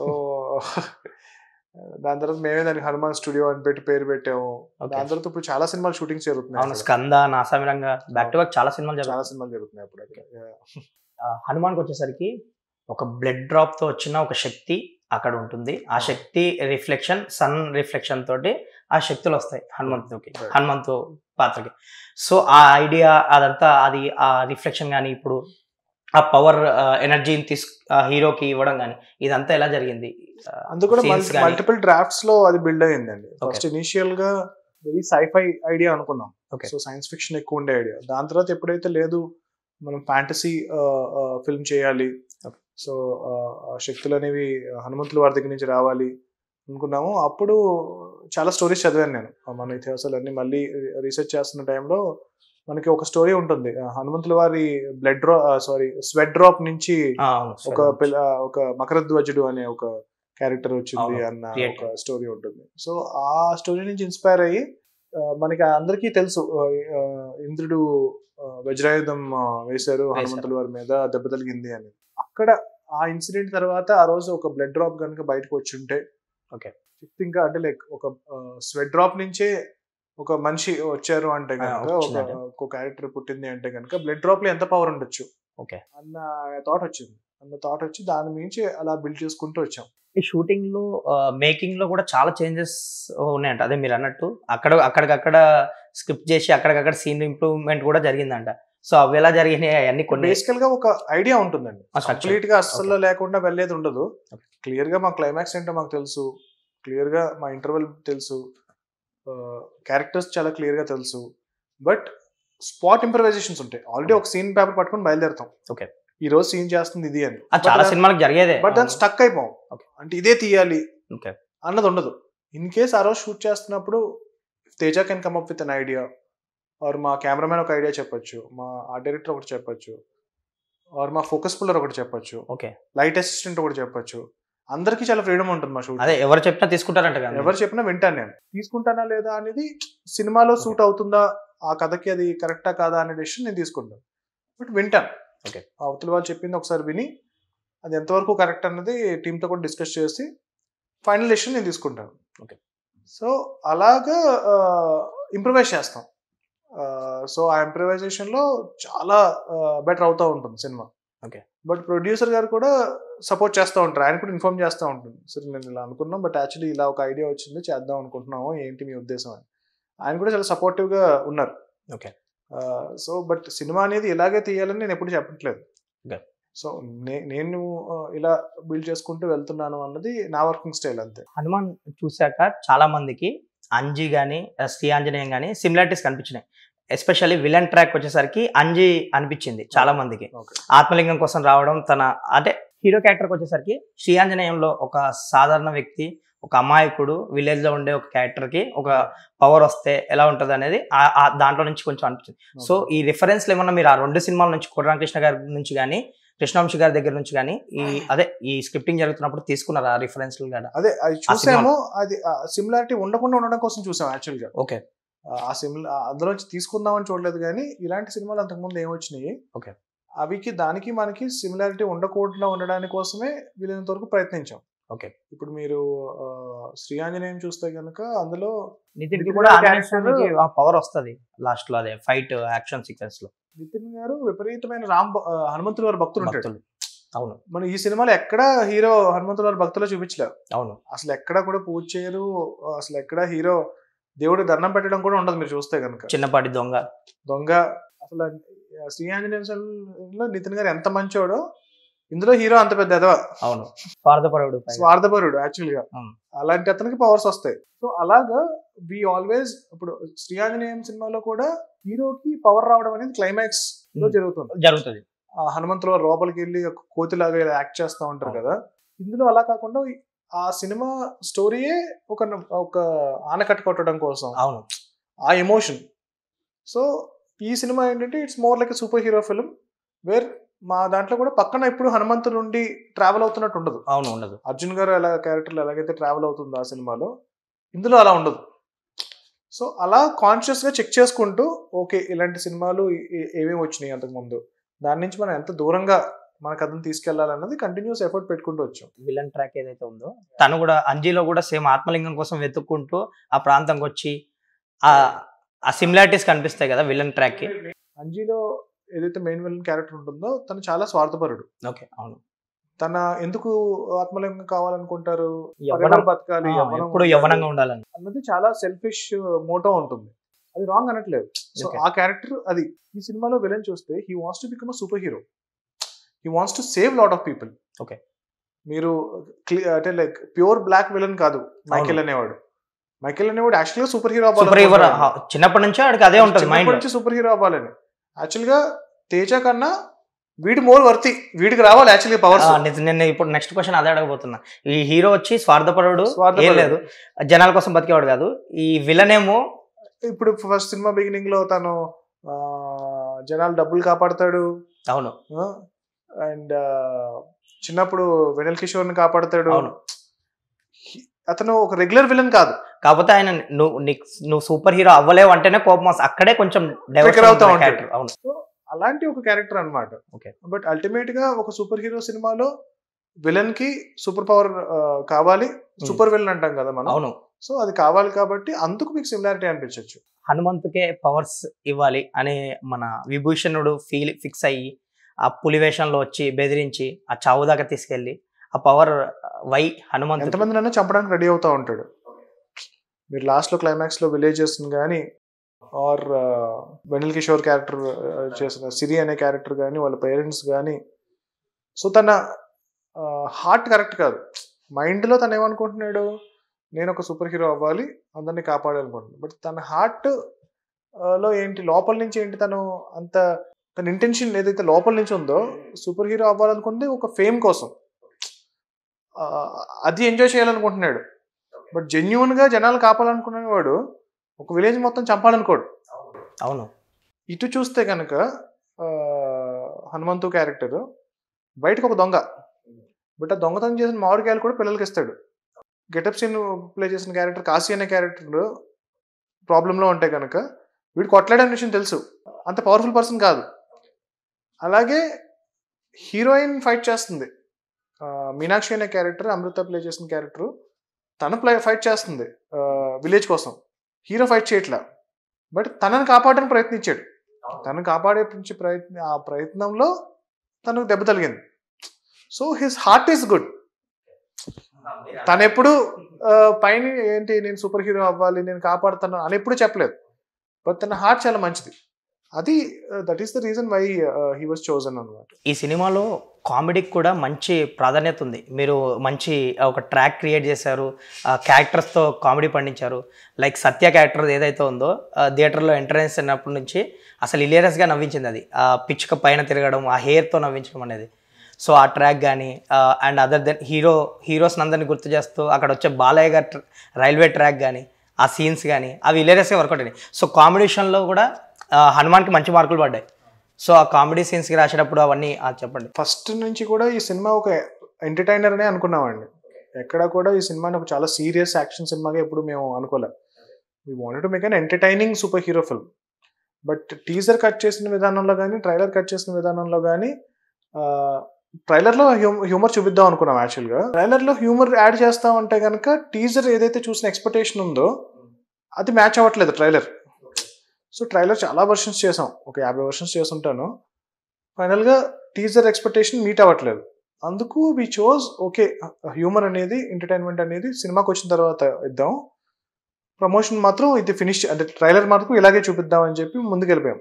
దాని తర్వాత మేమే దానికి హనుమాన్ స్టూడియో అని పెట్టి పేరు పెట్టాము ఓకే దాని తర్వాత ఇప్పుడు చాలా సినిమాలు షూటింగ్స్ జరుగుతున్నాయి అవును అక్కడ. Skanda Naa Saami Ranga back to back చాలా సినిమాలు చాలా జరుగుతాయి సినిమాలు జరుగుతున్నాయి అప్పుడు అక్కడ Yeah. హనుమాన్కి వచ్చేసరికి ఒక బ్లడ్ డ్రాప్ తో వచ్చిన ఒక శక్తి అక్కడ ఉంటుంది ఆ శక్తి రిఫ్లెక్షన్ సన్ రిఫ్లెక్షన్ తోటి ఆ శక్తులు వస్తాయి హనుమంతుకి Right. హనుమంతు పాత్రకి సో ఆ ఐడియా అదంతా అది ఆ రిఫ్లెక్షన్ కానీ ఇప్పుడు ఆ పవర్ ఎనర్జీని తీసు హీరోకి ఇవ్వడం కానీ ఇదంతా ఎలా జరిగింది అందుకు కూడా Scenes గానీ- మల్టిపుల్ డ్రాఫ్ట్స్ లో అది బిల్డ్ అయ్యిందండి ఫస్ట్ ఇనిషియల్ గా వెరీ సైఫై ఐడియా అనుకున్నాం Okay. సో సైన్స్ ఫిక్షన్ ఎక్కువ ఉండే ఐడియా దాని తర్వాత ఎప్పుడైతే లేదు మనం ఫ్యాంటసీ ఫిల్మ్ చేయాలి Okay. సో శక్తులు అనేవి హనుమంతుల వారి దగ్గర నుంచి రావాలి అనుకున్నాము అప్పుడు చాలా స్టోరీస్ చదివాను నేను మన ఇతిహాసాలు అన్ని మళ్ళీ రీసెర్చ్ చేస్తున్న టైంలో మనకి ఒక స్టోరీ ఉంటుంది ఆ, హనుమంతుల వారి blood drop sorry sweat drop నుంచి ఆ, అవును, ఒక పిల్ల ఒక మకరధ్వజుడు అనే ఒక క్యారెక్టర్ వచ్చింది అవును, అన్న create ఒక స్టోరీ ఉంటుంది సో ఆ స్టోరీ నుంచి ఇన్స్పైర్ అయ్యి ఆ, మనకి అందరికీ తెలుసు ఆ, ఆ, ఇంద్రుడు ఆ, వజ్రాయుధం ఆ, వేశారు హనుమంతుల వారి మీద దెబ్బ తగిలింది అని అక్కడ ఆ ఇన్సిడెంట్ తర్వాత ఆ రోజు ఒక బ్లడ్ డ్రాప్ కనుక బయటకు వచ్చి ఉంటే Okay. ఇంకా అంటే లైక్ ఒక స్వెట్ డ్రాప్ నుంచే ఒక మనిషి వచ్చారు అంటే ఆ, కనుక ఒక వచ్చిందంటే. ఒక క్యారెక్టర్ పుట్టింది అంటే కనుక బ్లడ్ డ్రాప్ లో ఎంత పవర్ ఉండొచ్చు Okay. అన్న థాట్ వచ్చింది అన్న థాట్ వచ్చి దాని మించి అలా బిల్డ్ చేసుకుంటూ వచ్చాం ఈ షూటింగ్ లో మేకింగ్ లో కూడా చాలా చేంజెస్ ఉన్నాయంట అదే మీరు అన్నట్టు అక్కడ అక్కడికక్కడ స్క్రిప్ట్ చేసి అక్కడికక్కడ సీన్ ఇంప్రూవ్మెంట్ కూడా జరిగిందంట సో అవి ఎలా జరిగినాయి అవన్నీ కొన్ని బేసికల్ గా ఒక ఐడియా ఉంటుందండి ఆ structure. కంప్లీట్ గా అస్సలు లేకుండా వెళ్ళేది ఉండదు Okay. క్లియర్ గా మా క్లైమాక్స్ ఏంటో మాకు తెలుసు క్లియర్ గా మా ఇంటర్వెల్ తెలుసు క్యారెక్టర్స్ చాలా క్లియర్ గా తెలుసు బట్ స్పాట్ ఇంప్రవైజేషన్స్ ఉంటాయి ఆల్రెడీ ఒక సీన్ పేపర్ పట్టుకొని బయలుదేరుతాం Okay. ఈ రోజు సీన్ చేస్తుంది ఇది అని ఆ, చాలా సినిమాలకు జరిగేదే బట్ దాన్ని స్టక్ అయిపోం Okay. అంటే ఇదే తీయాలి Okay. అన్నది ఉండదు ఇన్ కేస్ ఆ రోజు షూట్ చేస్తున్నప్పుడు Teja can come up with an idea or మా కెమెరామెన్ ఒక ఐడియా చెప్పొచ్చు మా ఆర్ట్ డైరెక్టర్ ఒకటి చెప్పొచ్చు ఆర్ మా ఫోకస్ పుల్లర్ ఒకటి చెప్పొచ్చు ఓకే లైట్ అసిస్టెంట్ ఒకటి చెప్పొచ్చు అందరికీ చాలా ఫ్రీడమ్ ఉంటుంది మా షూట్ అదే ఎవరు చెప్పినా తీసుకుంటారంట కదా ఎవరు చెప్పినా వింటాను నేను తీసుకుంటానా లేదా అనేది సినిమాలో సూట్ అవుతుందా ఆ కథకి అది కరెక్టా కాదా అనే డెసిషన్ నేను తీసుకుంటాను బట్ వింటాను Okay. అవతల వాళ్ళు చెప్పింది ఒకసారి విని అది ఎంతవరకు కరెక్ట్ అన్నది టీంతో కూడా డిస్కస్ చేసి ఫైనల్ డెసిషన్ నేను తీసుకుంటాను Okay. సో అలాగా ఇంప్రవైజ్ చేస్తాం సో ఆ improvisation లో చాలా బెటర్ అవుతూ ఉంటుంది సినిమా Okay. బట్ ప్రొడ్యూసర్ గారు కూడా సపోర్ట్ చేస్తూ ఉంటారు ఆయన కూడా ఇన్ఫార్మ్ చేస్తూ ఉంటుంది సరే నేను ఇలా అనుకున్నాం బట్ యాక్చువల్లీ ఇలా ఒక ఐడియా వచ్చింది చేద్దాం అనుకుంటున్నాము ఏంటి మీ ఉద్దేశం అని ఆయన కూడా చాలా supportive గా ఉన్నారు Okay. సో బట్ సినిమా అనేది ఇలాగే తీయాలని నేను ఎప్పుడు చెప్పట్లేదు Okay. సో నేను uh, ఇలా బిల్డ్ చేసుకుంటూ వెళ్తున్నాను అన్నది నా వర్కింగ్ స్టైల్ అంతే హనుమాన్ చూశాక చాలా మందికి అంజీ కానీ శ్రీ ఆంజనేయం కానీ సిమిలారిటీస్ కనిపించినాయి ఎస్పెషల్లీ విలన్ ట్రాక్ వచ్చేసరికి అంజీ అనిపించింది చాలా మందికి ఓకే ఆత్మలింగం కోసం రావడం తన అంటే హీరో క్యారెక్టర్కి వచ్చేసరికి శ్రీ ఆంజనేయంలో ఒక సాధారణ వ్యక్తి ఒక అమాయకుడు విలేజ్ లో ఉండే ఒక క్యారెక్టర్ కి ఒక పవర్ వస్తే ఎలా ఉంటది అనేది ఆ- ఆ దాంట్లో నుంచి కొంచెం అనిపించింది సో ఈ రిఫరెన్స్లు ఏమన్నా మీరు ఆ రెండు సినిమాల నుంచి కోటరామకృష్ణ గారి నుంచి కానీ కృష్ణవంశీ గారి దగ్గర నుంచి కానీ ఈ అదే ఈ స్క్రిప్టింగ్ జరుగుతున్నప్పుడు తీసుకున్నారు ఆ రిఫరెన్స్లు కూడా అదే అది ఆ చూసాము అది సిమిలారిటీ ఉండకుండా ఉండడం కోసం చూసాం యాక్చువల్ గా ఓకే ఆ సిమిల అందులో నుంచి తీసుకుందామని చూడలేదు కానీ ఇలాంటి సినిమాలు అంతకుముందు ఏమొచ్చినాయి Okay. అవికి దానికి మనకి సిమిలారిటీ ఉండకుండా ఉండడానికి కోసమే వీలైనంత వరకు ప్రయత్నించాం Okay. ఇప్పుడు మీరు ఆ, శ్రీ ఆంజనేయం చూస్తే కనుక అందులో నితిన్ కి నితిన్ కూడా గారి ఆంజనేయ character- స్వామికి ఆ పవర్ వస్తది లాస్ట్ లో అదే ఫైట్ యాక్షన్ సీక్వెన్స్ లో నితిన్ గారు విపరీతమైన రామ్ భ- ఆ, హనుమంతుల వారి భక్తులు ఉంటాడు భక్తులు అవును మనం ఈ సినిమాలో ఎక్కడ హీరో హనుమంతుల వారి భక్తులు చూపించలేదు అవును అసలు ఎక్కడ కూడా పూజ చేయరు అసలు ఎక్కడ హీరో దేవుడు దండం పెట్టడం కూడా ఉండదు మీరు చూస్తే కనుక చిన్నపాటి దొంగ దొంగ అసలు ఆ శ్రీ ఆంజనేయంలో నితిన్ గారు ఎంత మంచోడో ఇందులో హీరో అంత పెద్ద ఎదవ అవును స్వార్థపరుడు పైగా. స్వార్థపరుడు యాక్చువల్ గా అవును. అలాంటి అతనికి పవర్స్ వస్తాయి సో అలాగా వి ఆల్వేస్ ఇప్పుడు శ్రీ ఆంజనేయం సినిమాలో కూడా హీరోకి పవర్ రావడం అనేది క్లైమాక్స్ లో Hmm. జరుగుతుంది జరుగుతుంది ఆ హనుమంతుల వారు లోపలికి వెళ్ళి ఒక కోతిలాగా ఇలా యాక్ట్ చేస్తూ ఉంటారు అవును. కదా ఇందులో అలా కాకుండా ఆ సినిమా స్టోరీయే ఒక ఒక ఆనకట్ట కొట్టడం కోసం అవును ఆ ఎమోషన్ సో ఈ సినిమా ఏంటంటే it's more like super hero film where మా దాంట్లో కూడా పక్కన ఇప్పుడు హనుమంతుడు నుండి ట్రావెల్ అవుతున్నట్టు ఉండదు అవును ఉండదు అర్జున్ గారు ఎలా క్యారెక్టర్లు ఎలాగైతే ట్రావెల్ అవుతుందో ఆ సినిమాలో ఇందులో అలా ఉండదు సో అలా కాన్షియస్ గా చెక్ చేసుకుంటూ ఓకే ఇలాంటి సినిమాలు ఏ- ఏ- ఏమేమి వచ్చినాయి అంతకుముందు దాని నుంచి మనం ఎంత దూరంగా మన కథను తీసుకెళ్లాలన్నది కంటిన్యూస్ ఎఫర్ట్ పెట్టుకుంటూ వచ్చాం విలన్ ట్రాక్ ఏదైతే ఉందో తను కూడా అంజీలో కూడా సేమ్ ఆత్మలింగం కోసం వెతుక్కుంటూ ఆ ప్రాంతంకి వచ్చి ఆ ఆ సిమిలారిటీస్ కనిపిస్తాయి కదా విలన్ ట్రాక్ కి అంజీలో ఏదైతే మెయిన్ విలన్ క్యారెక్టర్ ఉంటుందో తను చాలా స్వార్థపరుడు ఓకే అవును తన ఎందుకు ఆత్మలింగం కావాలనుకుంటారు యవ్వనం ఎవరు బతకాలి ఆ, యవ్వనం ఎప్పుడు ఉండాలి యవ్వనంగా ఉండాలని అన్నది చాలా సెల్ఫిష్ మోటో ఉంటుంది అది రాంగ్ అనట్లేదు సో Okay. ఆ క్యారెక్టర్ అది ఈ సినిమాలో విలన్ చూస్తే he wants to become a super hero he wants to save lot of people Okay. మీరు clear- అంటే లైక్ ప్యూర్ బ్లాక్ విలన్ కాదు మైకెల్ అనేవాడు మైకెల్ అనేవాడు యాక్చువల్గా సూపర్ హీరో సూపర్ హీరో చిన్నప్పటి నుంచి ఆడికి అదే ఉంటుంది మైండ్ నుంచి సూపర్ హీరో అవ్వాలని యాక్చువల్గా తేజ కన్నా వీడి మోర్ వర్తి వీడికి రావాలి యాక్చువల్గా పవర్స్ నేను ఇప్పుడు నెక్స్ట్ క్వశ్చన్ అదే అడగబోతున్నా ఈ హీరో వచ్చి స్వార్థపరుడు ఏం స్వార్థపరుడు. లేదు జనాల కోసం బతికేవాడు కాదు ఈ విలన్ ఏమో ఇప్పుడు ఫస్ట్ సినిమా బిగినింగ్ లో తను ఆ, జనాలు డబ్బులు కాపాడతాడు అవును అండ్ చిన్నప్పుడు వెనల్ కిషోర్ ని కాపాడతాడు అవును. అతను ఒక రెగ్యులర్ విలన్ కాదు కాకపోతే ఆయన నువ్వు నీకు నువ్వు సూపర్ హీరో అవ్వలేవు అంటేనే కోపం వస్తుంది అక్కడే కొంచెం diversion Trigger అవుతా ఉంటుంది ఉంటాడు. character. అవును అలాంటి ఒక క్యారెక్టర్ అన్నమాట Okay. బట్ అల్టిమేట్ గా ఒక సూపర్ హీరో సినిమాలో విలన్ కి సూపర్ పవర్ కావాలి సూపర్ విలన్ అంటాం కదా మనం అవును సో అది కావాలి కాబట్టి అందుకు మీకు సిమిలారిటీ అనిపించవచ్చు హనుమంతుకే పవర్స్ ఇవ్వాలి అని మన విభూషణుడు ఫీల్ ఫిక్స్ అయ్యి ఆ పులి వేషంలో వచ్చి బెదిరించి ఆ చావు దాకా తీసుకెళ్ళి ఆ పవర్ వై హనుమంతు ఎంతమందినైనా చంపడానికి రెడీ అవుతా ఉంటాడు మీరు లాస్ట్ లో క్లైమాక్స్ లో విలేజెస్ కానీ ఆర్ వెనిల్ కిషోర్ క్యారెక్టర్ చేసిన సిరి అనే క్యారెక్టర్ కానీ వాళ్ళ పేరెంట్స్ కానీ సో తన హార్ట్ కరెక్ట్ కాదు మైండ్లో తను ఏమనుకుంటున్నాడు నేను ఒక సూపర్ హీరో అవ్వాలి అందరినీ కాపాడాలనుకుంటున్నాను బట్ తన హార్ట్ లో ఏంటి లోపల నుంచి ఏంటి తను అంత తన ఇంటెన్షన్ ఏదైతే లోపల నుంచి ఉందో సూపర్ హీరో అవ్వాలనుకుంటే ఒక ఫేమ్ కోసం ఆ, అది ఎంజాయ్ చేయాలనుకుంటున్నాడు బట్ జెన్యున్ గా జనాలు కాపాలనుకునే వాడు ఒక విలేజ్ మొత్తం చంపాలనుకోడు అవును ఇటు చూస్తే కనుక హనుమంతు క్యారెక్టర్ బయటకు ఒక దొంగ బట్ ఆ దొంగతనం చేసిన మామిడికాయలు కూడా పిల్లలకి ఇస్తాడు గెటప్ సీన్ ప్లే చేసిన క్యారెక్టర్ కాశీ అనే క్యారెక్టర్ ప్రాబ్లంలో ఉంటే కనుక వీడు కొట్టలేడనే విషయం తెలుసు అంత పవర్ఫుల్ పర్సన్ కాదు అలాగే హీరోయిన్ ఫైట్ చేస్తుంది ఆ, మీనాక్షి అనే క్యారెక్టర్ అమృత ప్లే చేసిన క్యారెక్టర్ తను ప్లే ఫైట్ చేస్తుంది విలేజ్ కోసం హీరో ఫైట్ చేయట్లా బట్ తనని కాపాడడానికి ప్రయత్నించాడు తను కాపాడే ప్రయత్న ఆ ప్రయత్నంలో తనకు దెబ్బ తగిలింది so his heart is good తను ఎప్పుడు ఆ, పైన ఏంటి నేను సూపర్ హీరో అవ్వాలి నేను కాపాడుతాను అని ఎప్పుడు చెప్పలేదు బట్ తన హార్ట్ చాలా మంచిది అది that is the reason why he was chosen అనమాట ఈ సినిమాలో కామెడీకి కూడా మంచి ప్రాధాన్యత ఉంది మీరు మంచి ఒక ట్రాక్ క్రియేట్ చేశారు ఆ క్యారెక్టర్స్తో కామెడీ పండించారు లైక్ సత్య క్యారెక్టర్ ఏదైతే ఉందో థియేటర్లో ఎంట్రన్స్ అయినప్పటి నుంచి అసలు ఇలియరస్గా నవ్వించింది అది ఆ పిచ్చుక పైన తిరగడం ఆ హెయిర్తో నవ్వించడం అనేది సో ఆ ట్రాక్ కానీ and other then hero heroes అందరిని గుర్తు చేస్తూ అక్కడ వచ్చే బాలయ్య గారి ట్ర- రైల్వే ట్రాక్ కానీ ఆ సీన్స్ కానీ అవి ఇలియరస్గా వర్కౌట్ అయినాయి సో కాంబినేషన్లో కూడా ఆ, హనుమాన్కి మంచి మార్కులు పడ్డాయి సో ఆ కామెడీ సీన్స్కి రాసేటప్పుడు అవన్నీ ఆ, చెప్పండి ఫస్ట్ నుంచి కూడా ఈ సినిమా ఒక ఎంటర్టైనర్ అనే అనుకున్నామండి ఎక్కడ కూడా ఈ సినిమాని ఒక చాలా సీరియస్ యాక్షన్ సినిమాగా ఎప్పుడు మేము అనుకోలే we wanted to make an entertaining super hero film but teaser cut చేసిన విధానంలో కానీ ట్రైలర్ కట్ చేసిన విధానంలో కానీ ట్రైలర్లో హ్యూమర్ చూపిద్దాం అనుకున్నాం యాక్చువల్గా ట్రైలర్లో హ్యూమర్ యాడ్ చేస్తా ఉంటే కనుక టీజర్ ఏదైతే చూసిన ఎక్స్పెక్టేషన్ ఉందో అది మ్యాచ్ అవ్వట్లేదు ట్రైలర్ సో ట్రైలర్ చాలా వర్షన్స్ చేసాం ఒక యాభై వర్షన్స్ చేసుంటాను ఫైనల్గా టీజర్ ఎక్స్పెక్టేషన్ మీట్ అవ్వట్లేదు అందుకు వి చోజ్ ఓకే హ్యూమర్ అనేది ఎంటర్టైన్మెంట్ అనేది సినిమాకి వచ్చిన తర్వాత ఇద్దాం ప్రమోషన్ మాత్రం ఇది ఫినిష్ అంటే ట్రైలర్ మాత్రం ఇలాగే చూపిద్దాం అని చెప్పి ముందుకు వెళ్ళిపోయాం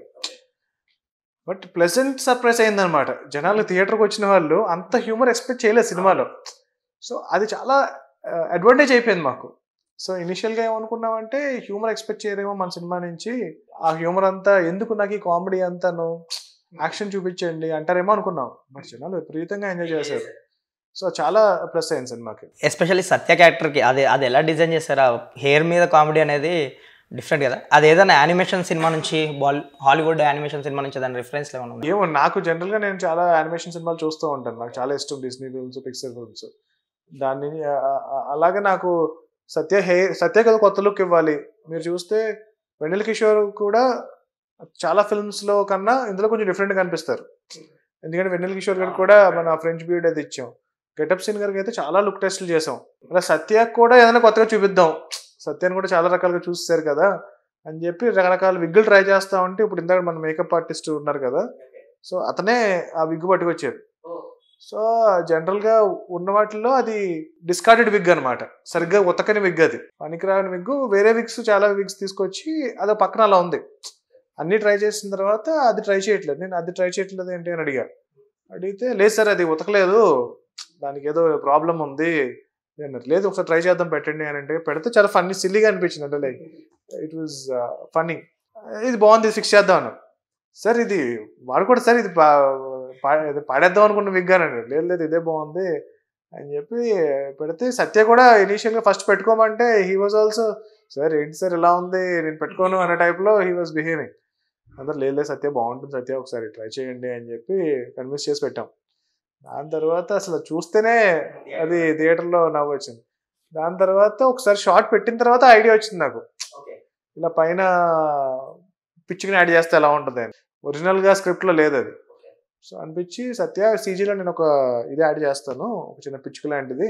బట్ ప్లెజెంట్ సర్ప్రైజ్ అయిందనమాట జనాలు థియేటర్కి వచ్చిన వాళ్ళు అంత హ్యూమర్ ఎక్స్పెక్ట్ చేయలేదు సినిమాలో సో అది చాలా అడ్వాంటేజ్ అయిపోయింది మాకు సో ఇనిషియల్గా ఏమనుకున్నామంటే హ్యూమర్ ఎక్స్పెక్ట్ చేయరేమో మన సినిమా నుంచి ఆ హ్యూమర్ అంతా ఎందుకు నాకు ఈ కామెడీ అంతాను యాక్షన్ చూపించండి అంటారేమో అనుకున్నాం బట్ జనాలు విపరీతంగా ఎంజాయ్ చేశారు సో చాలా ప్లస్ అయింది సినిమాకి ఎస్పెషల్లీ సత్య క్యారెక్టర్కి అది అది ఎలా డిజైన్ చేశారు ఆ హెయిర్ మీద కామెడీ అనేది డిఫరెంట్ కదా అది ఏదైనా యానిమేషన్ సినిమా నుంచి బాల్ హాలీవుడ్ యానిమేషన్ సినిమా నుంచి దాని రిఫరెన్స్ ఏమైనా ఉందా? ఏమో నాకు జనరల్గా నేను చాలా యానిమేషన్ సినిమాలు చూస్తూ ఉంటాను నాకు చాలా ఇష్టం డిస్నీ ఫిల్మ్స్ పిక్చర్ ఫిల్మ్స్ దాన్ని ఆ- ఆ- అలాగే నాకు సత్య హే సత్య కదా కొత్త లుక్ ఇవ్వాలి మీరు చూస్తే వెన్నెల కిషోర్ కూడా చాలా ఫిల్మ్స్ లో కన్నా ఇందులో కొంచెం డిఫరెంట్ గా కనిపిస్తారు ఎందుకంటే వెన్నెల కిషోర్ గారికి కూడా మన ఫ్రెంచ్ బ్యూడ్ అది ఇచ్చాం గెటప్ సీన్ గారికి అయితే చాలా లుక్ టెస్ట్లు చేసాం అలా సత్యకు కూడా ఏదైనా కొత్తగా చూపిద్దాం సత్యాన్ని కూడా చాలా రకాలుగా చూస్తారు కదా అని చెప్పి రకరకాల విగ్గులు ట్రై చేస్తా ఉంటే ఇప్పుడు ఇందాక మన మేకప్ ఆర్టిస్ట్ ఉన్నారు కదా సో అతనే ఆ విగ్గు పట్టుకొచ్చారు సో జనరల్ గా ఉన్న వాటిల్లో అది డిస్కార్డెడ్ విగ్ అన్నమాట సరిగ్గా ఉతకని విగ్ అది పనికిరాని విగ్గు వేరే విగ్స్ చాలా విగ్స్ తీసుకొచ్చి అది పక్కన అలా ఉంది అన్ని ట్రై చేసిన తర్వాత అది ట్రై చేయట్లేదు నేను అది ట్రై చేయట్లేదు ఏంటి అని అడిగా అడిగితే లేదు సార్ అది ఉతకలేదు దానికి ఏదో ప్రాబ్లం ఉంది అన్నారు లేదు ఒకసారి ట్రై చేద్దాం పెట్టండి అని అంటే పెడితే చాలా ఫన్నీ సిల్లీగా అనిపించింది అంటే లైక్ ఇట్ వాజ్ ఫన్నీ ఇది బాగుంది ఫిక్స్ చేద్దాం అన్నారు సార్ ఇది వాడుకోడు సార్ ఇది పా- పా- ఇది పాడేద్దాం అనుకున్న విగ్ అని అన్నాడు లేదు లేదు ఇదే బాగుంది అని చెప్పి పెడితే సత్య కూడా ఇనీషియల్గా ఫస్ట్ పెట్టుకోమంటే హీ వాజ్ ఆల్సో సార్ ఏంటి సార్ ఇలా ఉంది నేను పెట్టుకోను అనే టైప్లో హీ వాజ్ బిహేవింగ్ అందరు లేదు లేదు సత్య బాగుంటుంది సత్య ఒకసారి ట్రై చేయండి అని చెప్పి కన్విన్స్ చేసి పెట్టాం దాని తర్వాత అసలు చూస్తేనే అది థియేటర్లో నవ్వు వచ్చింది దాని తర్వాత ఒకసారి షార్ట్ పెట్టిన తర్వాత ఐడియా వచ్చింది నాకు ఇలా పైన పిచ్చుకుని యాడ్ చేస్తే ఎలా ఉంటుంది అని ఒరిజినల్గా స్క్రిప్ట్లో లేదు అది సో అనిపించి సత్య సీజీలో నేను ఒక ఇది యాడ్ చేస్తాను ఒక చిన్న పిచ్చుక లాంటిది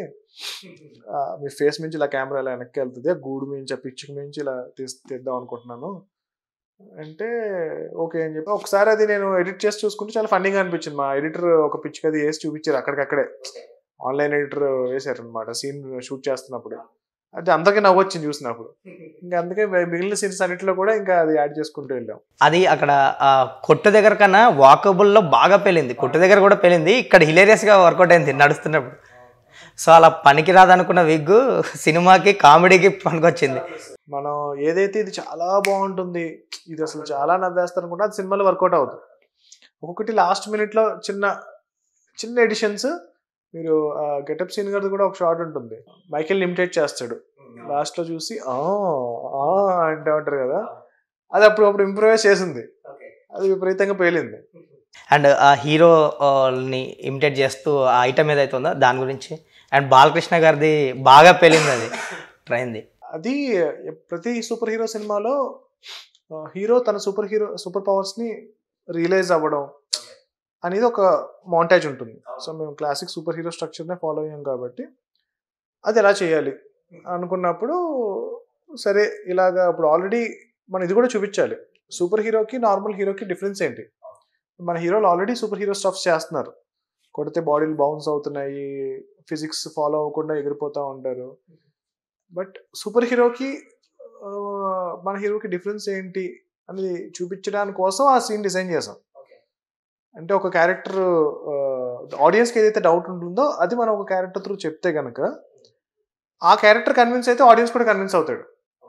ఆ, మీ ఫేస్ నుంచి ఇలా కెమెరా ఇలా వెనక్కి వెళ్తుంది ఆ గూడు మించి ఆ పిచ్చుక మించి ఇలా తీస్ తీద్దాం అనుకుంటున్నాను అంటే ఓకే అని చెప్పి ఒకసారి అది నేను ఎడిట్ చేసి చూసుకుంటే చాలా ఫన్నీగా అనిపించింది మా ఎడిటర్ ఒక పిచ్కి అది వేసి చూపించారు అక్కడికక్కడే ఆన్లైన్ ఎడిటర్ వేసారు అనమాట సీన్ షూట్ చేస్తున్నప్పుడు అది అందరికీ నవ్వు వచ్చింది చూసినప్పుడు ఇంకా అందుకే మిగిలిన సీన్స్ అన్నింటిలో కూడా ఇంకా అది యాడ్ చేసుకుంటూ వెళ్ళాం అది అక్కడ ఆ, కొట్టు దగ్గర కన్నా వాకబుల్లో బాగా పేలింది కొట్టు దగ్గర కూడా పేలింది ఇక్కడ హిలేరియస్గా వర్కౌట్ అయింది నడుస్తున్నప్పుడు సో అలా పనికి రాదనుకున్న విగ్ సినిమాకి కామెడీకి పనికొచ్చింది మనం ఏదైతే ఇది చాలా బాగుంటుంది ఇది అసలు చాలా నవ్వేస్తారు అనుకుంటే అది సినిమాలో వర్కౌట్ అవుతుంది ఒక్కొక్కటి లాస్ట్ మినిట్లో చిన్న చిన్న ఎడిషన్స్ మీరు గెటప్ సీన్ గారిది కూడా ఒక షార్ట్ ఉంటుంది మైకేల్ ఇమిటేట్ చేస్తాడు లాస్ట్ లో చూసి ఆ ఆ అంటే ఉంటారు కదా అది అప్పుడు అప్పుడు ఇంప్రూవైజ్ చేసింది అది విపరీతంగా పేలింది అండ్ ఆ హీరోని ఇమిటేట్ చేస్తూ ఆ ఐటమ్ ఏదైతే ఉందో దాని గురించి అండ్ బాలకృష్ణ గారిది బాగా పేలింది అది ట్రైన్ది అది ప్రతి సూపర్ హీరో సినిమాలో హీరో తన సూపర్ హీరో సూపర్ పవర్స్ ని రియలైజ్ అవ్వడం అనేది ఒక మౌంటేజ్ ఉంటుంది సో మేము క్లాసిక్ సూపర్ హీరో స్ట్రక్చర్నే ఫాలో అయ్యాం కాబట్టి అది ఎలా చేయాలి అనుకున్నప్పుడు సరే ఇలాగా ఇప్పుడు ఆల్రెడీ మనం ఇది కూడా చూపించాలి సూపర్ హీరోకి నార్మల్ హీరోకి డిఫరెన్స్ ఏంటి మన హీరోలు ఆల్రెడీ సూపర్ హీరో స్టఫ్స్ చేస్తున్నారు కొడితే బాడీలు బౌన్స్ అవుతున్నాయి ఫిజిక్స్ ఫాలో అవ్వకుండా ఎగిరిపోతూ ఉంటారు బట్ సూపర్ హీరోకి ఆ, మన హీరోకి డిఫరెన్స్ ఏంటి అనేది చూపించడానికి కోసం ఆ సీన్ డిజైన్ చేసాం అంటే ఒక క్యారెక్టర్ ఆడియన్స్కి ఏదైతే డౌట్ ఉంటుందో అది మనం ఒక క్యారెక్టర్ త్రూ చెప్తే కనుక ఆ క్యారెక్టర్ కన్విన్స్ అయితే ఆడియన్స్ కూడా కన్విన్స్ అవుతాడు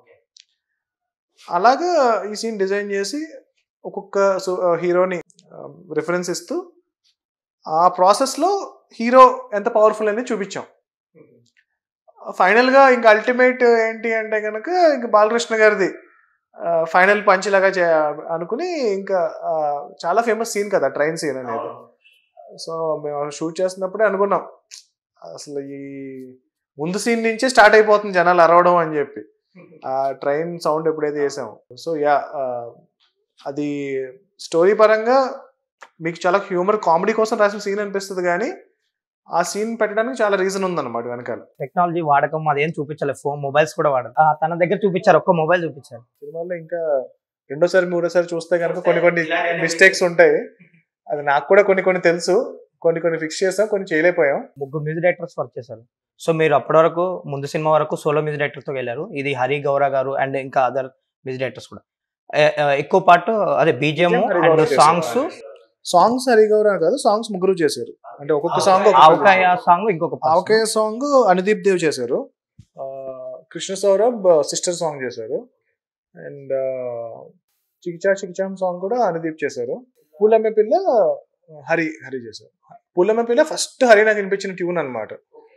అలాగా ఈ సీన్ డిజైన్ చేసి ఒక్కొక్క హీరోని రిఫరెన్స్ ఇస్తూ ఆ ప్రాసెస్లో హీరో ఎంత పవర్ఫుల్ అనేది చూపించాం ఫైనల్ గా ఇంకా అల్టిమేట్ ఏంటి అంటే కనుక ఇంకా బాలకృష్ణ గారిది ఫైనల్ పంచ్ లాగా చే అనుకుని ఇంకా ఆ, చాలా ఫేమస్ సీన్ కదా ట్రైన్ సీన్ అనేది సో మేము షూట్ చేస్తున్నప్పుడే అనుకున్నాం అసలు ఈ ముందు సీన్ నుంచే స్టార్ట్ అయిపోతుంది జనాలు అరవడం అని చెప్పి ఆ ట్రైన్ సౌండ్ ఎప్పుడైతే చేసాము సో యా అది స్టోరీ పరంగా మీకు చాలా హ్యూమర్ కామెడీ కోసం రాసిన సీన్ అనిపిస్తుంది కానీ ఆ సీన్ పెట్టడానికి చాలా రీజన్ ఉందన్నమాట వెనకాల టెక్నాలజీ వాడకం అదేం చూపించలేదు ఫోన్ మొబైల్స్ కూడా వాడదు ఆ, తన దగ్గర చూపించారు ఒక్క మొబైల్ చూపించారు సినిమాలో ఇంకా రెండోసారి మూడోసారి చూస్తే కనుక కొన్ని కొన్ని మిస్టేక్స్ ఉంటాయి అది నాకు కూడా కొన్ని కొన్ని తెలుసు కొన్ని కొన్ని ఫిక్స్ చేసాం కొన్ని చేయలేకపోయాం ముగ్గురు మ్యూజిక్ డైరెక్టర్స్ వర్క్ చేశారు సో మీరు అప్పటి వరకు ముందు సినిమా వరకు సోలో మ్యూజిక్ డైరెక్టర్తో వెళ్ళారు ఇది హరి గౌర గారు అండ్ ఇంకా అదర్ మ్యూజిక్ డైరెక్టర్స్ కూడా ఏ- ఏ, ఎక్కువ పార్ట్ అదే బీజిఎం హరి గౌర అండ్ చేశారు. సాంగ్స్ సాంగ్స్ హరిగౌర కాదు సాంగ్స్ ముగ్గురు చేశారు అంటే ఒక్కొక్క సాంగ్ ఆవకాయ సాంగ్ ఇంకొక person. ఆవకాయ సాంగ్ అనుదీప్ దేవ్ చేశారు ఆ, కృష్ణ సౌరభ్ సిస్టర్ సాంగ్ చేశారు అండ్ చికిచా చికిచాం సాంగ్ కూడా అనుదీప్ చేశారు పూలమ్మ పిల్ల హరి హరి చేశారు పూలమ్మ పిల్ల ఫస్ట్ హరి నాకు వినిపించిన ట్యూన్ అనమాట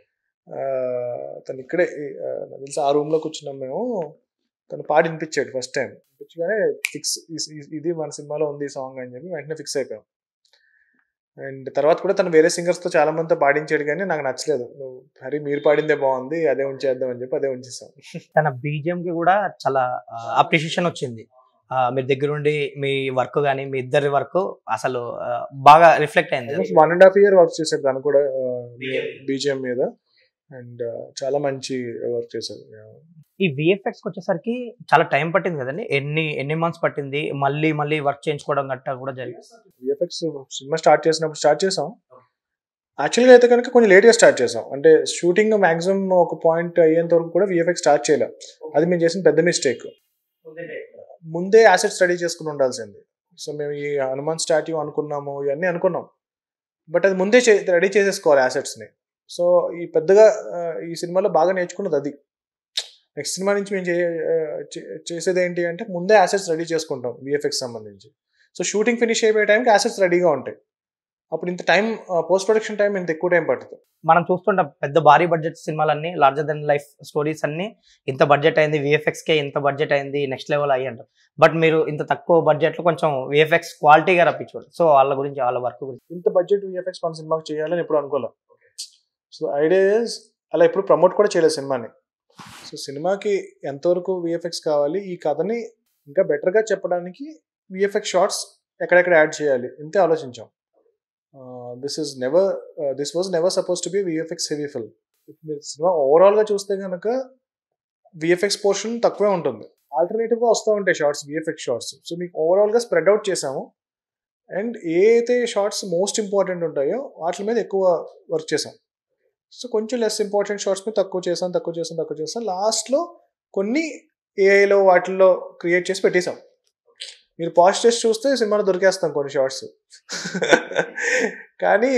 తను ఇక్కడే ఆ, నాకు తెలిసి ఆ రూమ్ లో కూర్చున్నాం మేము తను పాడి వినిపించాడు ఫస్ట్ టైం వినిపించగానే ఫిక్స్ ఇది మన సినిమాలో ఉంది ఈ సాంగ్ అని చెప్పి వెంటనే ఫిక్స్ అయిపోయాం అండ్ తర్వాత కూడా తను వేరే సింగర్స్ తో చాలా మందితో పాడించాడు కానీ నాకు నచ్చలేదు నువ్వు హరి మీరు పాడిందే బాగుంది అదే ఉంచేద్దాం అని చెప్పి అదే ఉంచేసాం తన బీజిఎం కి కూడా చాలా అప్రిషియేషన్ వచ్చింది ఆ, మీరు దగ్గరుండి మీ వర్క్ కానీ మీ ఇద్దరి వర్క్ అసలు ఆ, బాగా రిఫ్లెక్ట్ అయింది one and half year work చేశాడు తను కూడా బీజిఎం మీద అండ్ చాలా మంచి వర్క్ చేశాడు ఈ విఎఫ్ఎక్స్ వచ్చేసరికి చాలా టైం పట్టింది కదండి ఎన్ని ఎన్ని మంత్స్ పట్టింది మళ్ళీ మళ్ళీ వర్క్ చేయించుకోవడం గట్టా కూడా జరిగింది విఎఫ్ఎక్స్ సినిమా స్టార్ట్ చేసినప్పుడు స్టార్ట్ చేసాం యాక్చువల్గా అయితే కనుక కొంచెం లేట్గా స్టార్ట్ చేసాం అంటే షూటింగ్ మాక్సిమం ఒక పాయింట్ అయ్యేంత వరకు కూడా విఎఫ్ఎక్స్ స్టార్ట్ చేయలేం అది మేము చేసిన పెద్ద మిస్టేక్ ముందే యాసెట్ స్టడీ చేసుకుని ఉండాల్సింది సో మేము ఈ హనుమాన్ స్టాట్యూ అనుకున్నాము ఇవన్నీ అనుకున్నాం బట్ అది ముందే రెడీ చేసేసుకోవాలి యాసెట్స్ని సో ఈ పెద్దగా ఆ, ఈ సినిమాలో బాగా నేర్చుకున్నది అది నెక్స్ట్ సినిమా నుంచి మేము చే- ఆ, చే- చేసేది ఏంటి అంటే ముందే యాసెట్స్ రెడీ చేసుకుంటాం విఎఫ్ఎక్స్ సంబంధించి సో షూటింగ్ ఫినిష్ అయిపోయే టైంకి యాసెట్స్ రెడీగా ఉంటాయి అప్పుడు ఇంత టైం పోస్ట్ ప్రొడక్షన్ టైం ఇంత ఎక్కువ టైం పడుతుంది మనం చూస్తుంటాం పెద్ద భారీ బడ్జెట్ సినిమాలన్నీ లార్జర్ దెన్ లైఫ్ స్టోరీస్ అన్ని ఇంత బడ్జెట్ అయింది విఎఫ్ఎక్స్ కే ఇంత బడ్జెట్ అయింది నెక్స్ట్ లెవెల్ అయ్యి అంటారు బట్ మీరు ఇంత తక్కువ బడ్జెట్ లో కొంచెం విఎఫ్ఎక్స్ క్వాలిటీగా రప్పించారు సో వాళ్ళ గురించి వాళ్ళ వర్క్ గురించి ఇంత బడ్జెట్ విఎఫ్ఎక్స్ మన సినిమాకి చేయాలని ఎప్పుడు అనుకోలేం సో ఐడియా ఇస్ అలా ఎప్పుడు ప్రమోట్ కూడా చేయలేదు సినిమాని సో సినిమాకి ఎంతవరకు విఎఫ్ఎక్స్ కావాలి ఈ కథని ఇంకా బెటర్గా చెప్పడానికి విఎఫ్ఎక్స్ షార్ట్స్ ఎక్కడెక్కడ యాడ్ చేయాలి ఇంతే ఆలోచించాం this is never this was never suppose to be VFX heavy film మీరు సినిమా ఓవరాల్గా చూస్తే కనుక విఎఫ్ఎక్స్ పోర్షన్ తక్కువే ఉంటుంది ఆల్టర్నేటివ్ గా వస్తూ ఉంటాయి షార్ట్స్ విఎఫ్ఎక్స్ షార్ట్స్ సో మీకు ఓవరాల్ గా స్ప్రెడ్ అవుట్ చేసాము అండ్ ఏ అయితే షార్ట్స్ మోస్ట్ ఇంపార్టెంట్ ఉంటాయో వాటి మీద ఎక్కువ వర్క్ చేసాం సో కొంచెం లెస్ ఇంపార్టెంట్ షార్ట్స్ మీద తక్కువ చేసాం తక్కువ చేసాం తక్కువ చేసాం లాస్ట్లో కొన్ని ఏఐలో వాటిల్లో క్రియేట్ చేసి పెట్టేశాం మీరు పాస్ట్ టెస్ట్ చూస్తే సినిమాలో దొరికేస్తాం కొన్ని షార్ట్స్ కానీ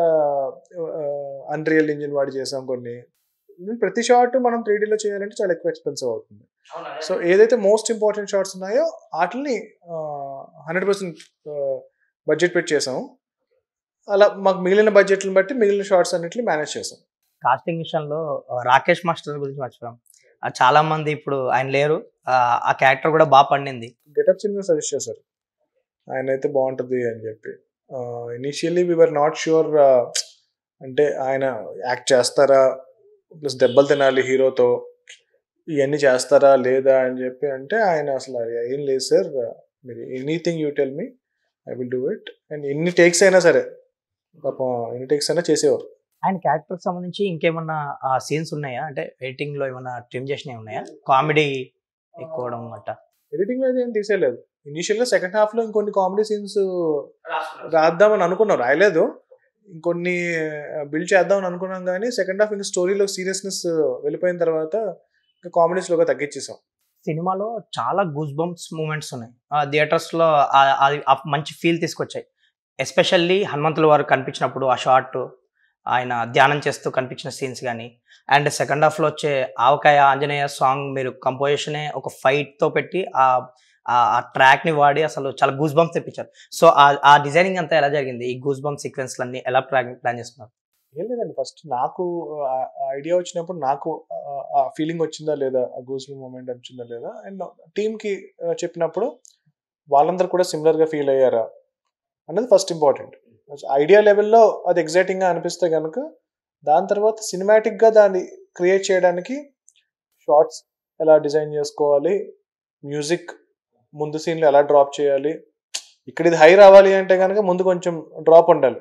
అన్రియల్ ఇంజిన్ వాడి చేసాం కొన్ని ప్రతి షార్ట్ మనం త్రీడీలో చేయాలంటే చాలా ఎక్కువ ఎక్స్పెన్సివ్ అవుతుంది సో ఏదైతే మోస్ట్ ఇంపార్టెంట్ షార్ట్స్ ఉన్నాయో వాటిని హండ్రెడ్ పర్సెంట్ బడ్జెట్ పెట్టి చేసాము అలా మాకు మిగిలిన బడ్జెట్లను బట్టి మిగిలిన షార్ట్స్ అన్నిటిని మేనేజ్ చేసాం కాస్టింగ్ విషయంలో ఆ, రాకేష్ మాస్టర్ గురించి మర్చిపోయాం ఆ, చాలా మంది ఇప్పుడు ఆయన లేరు ఆ, ఆ క్యారెక్టర్ కూడా బాగా పండింది గెటప్ సినిమా సజెస్ట్ చేశారు ఆయన అయితే బాగుంటుంది అని చెప్పి ఇనిషియల్లీ వీఆర్ నాట్ ష్యూర్ అంటే ఆయన యాక్ట్ చేస్తారా ప్లస్ దెబ్బలు తినాలి హీరోతో ఇవన్నీ చేస్తారా లేదా అని చెప్పి అంటే ఆయన అసలు ఏం లేదు సార్ మీరు anything you tell me I will do it and ఎన్ని టేక్స్ అయినా సరే పాపం ఎన్ని టేక్స్ అయినా చేసేవారు ఆయన క్యారెక్టర్ సంబంధించి ఇంకేమన్నా సీన్స్ ఉన్నాయా అంటే ఎడిటింగ్ లో ఏమన్నా ట్రిమ్ చేసినవి ఉన్నాయా కామెడీ ఎక్కువడం గట్ట ఎడిటింగ్ లో అయితే ఏం తీసేయలేదు ఇనిషియల్ గా సెకండ్ హాఫ్ లో ఇంకొన్ని కామెడీ సీన్స్ రాద్దామని అనుకున్నాం రాయలేదు ఇంకొన్ని బిల్డ్ చేద్దామని అనుకున్నాం కానీ సెకండ్ హాఫ్ ఇంకా స్టోరీలో సీరియస్నెస్ వెళ్ళిపోయిన తర్వాత ఇంకా కామెడీ స్లోగా తగ్గించేసాం సినిమాలో చాలా గూస్ బంప్స్ మూమెంట్స్ ఉన్నాయి థియేటర్స్ లో ఆ- అది ఆ మంచి ఫీల్ తీసుకొచ్చాయి ఎస్పెషల్లీ హనుమంతుల వారు కనిపించినప్పుడు ఆ షార్ట్ ఆయన ధ్యానం చేస్తూ కనిపించిన సీన్స్ కానీ అండ్ సెకండ్ హాఫ్ లో వచ్చే ఆవకాయ ఆంజనేయ సాంగ్ మీరు కంపోజిషనే ఒక ఫైట్ తో పెట్టి ఆ ఆ ట్రాక్ ని వాడి అసలు చాలా గూస్ బంప్స్ తెప్పించారు సో ఆ డిజైనింగ్ అంతా ఎలా జరిగింది ఈ గూస్ బంప్ సీక్వెన్స్ అన్ని ఎలా ప్లాన్ ప్లాన్ చేసుకున్నారు ఏం లేదండి ఫస్ట్ నాకు ఐడియా వచ్చినప్పుడు నాకు ఆ- ఆ ఫీలింగ్ వచ్చిందా లేదా ఆ గూస్ మూమెంట్ వచ్చిందా లేదా అండ్ టీమ్కి చెప్పినప్పుడు వాళ్ళందరూ కూడా సిమిలర్గా ఫీల్ అయ్యారా అన్నది ఫస్ట్ ఇంపార్టెంట్ ఐడియా లెవెల్లో అది ఎగ్జైటింగ్గా అనిపిస్తే కనుక దాని తర్వాత సినిమాటిక్గా దాన్ని క్రియేట్ చేయడానికి షార్ట్స్ ఎలా డిజైన్ చేసుకోవాలి మ్యూజిక్ ముందు సీన్లో ఎలా డ్రాప్ చేయాలి ఇక్కడ ఇది హై రావాలి అంటే కనుక ముందు కొంచెం డ్రాప్ ఉండాలి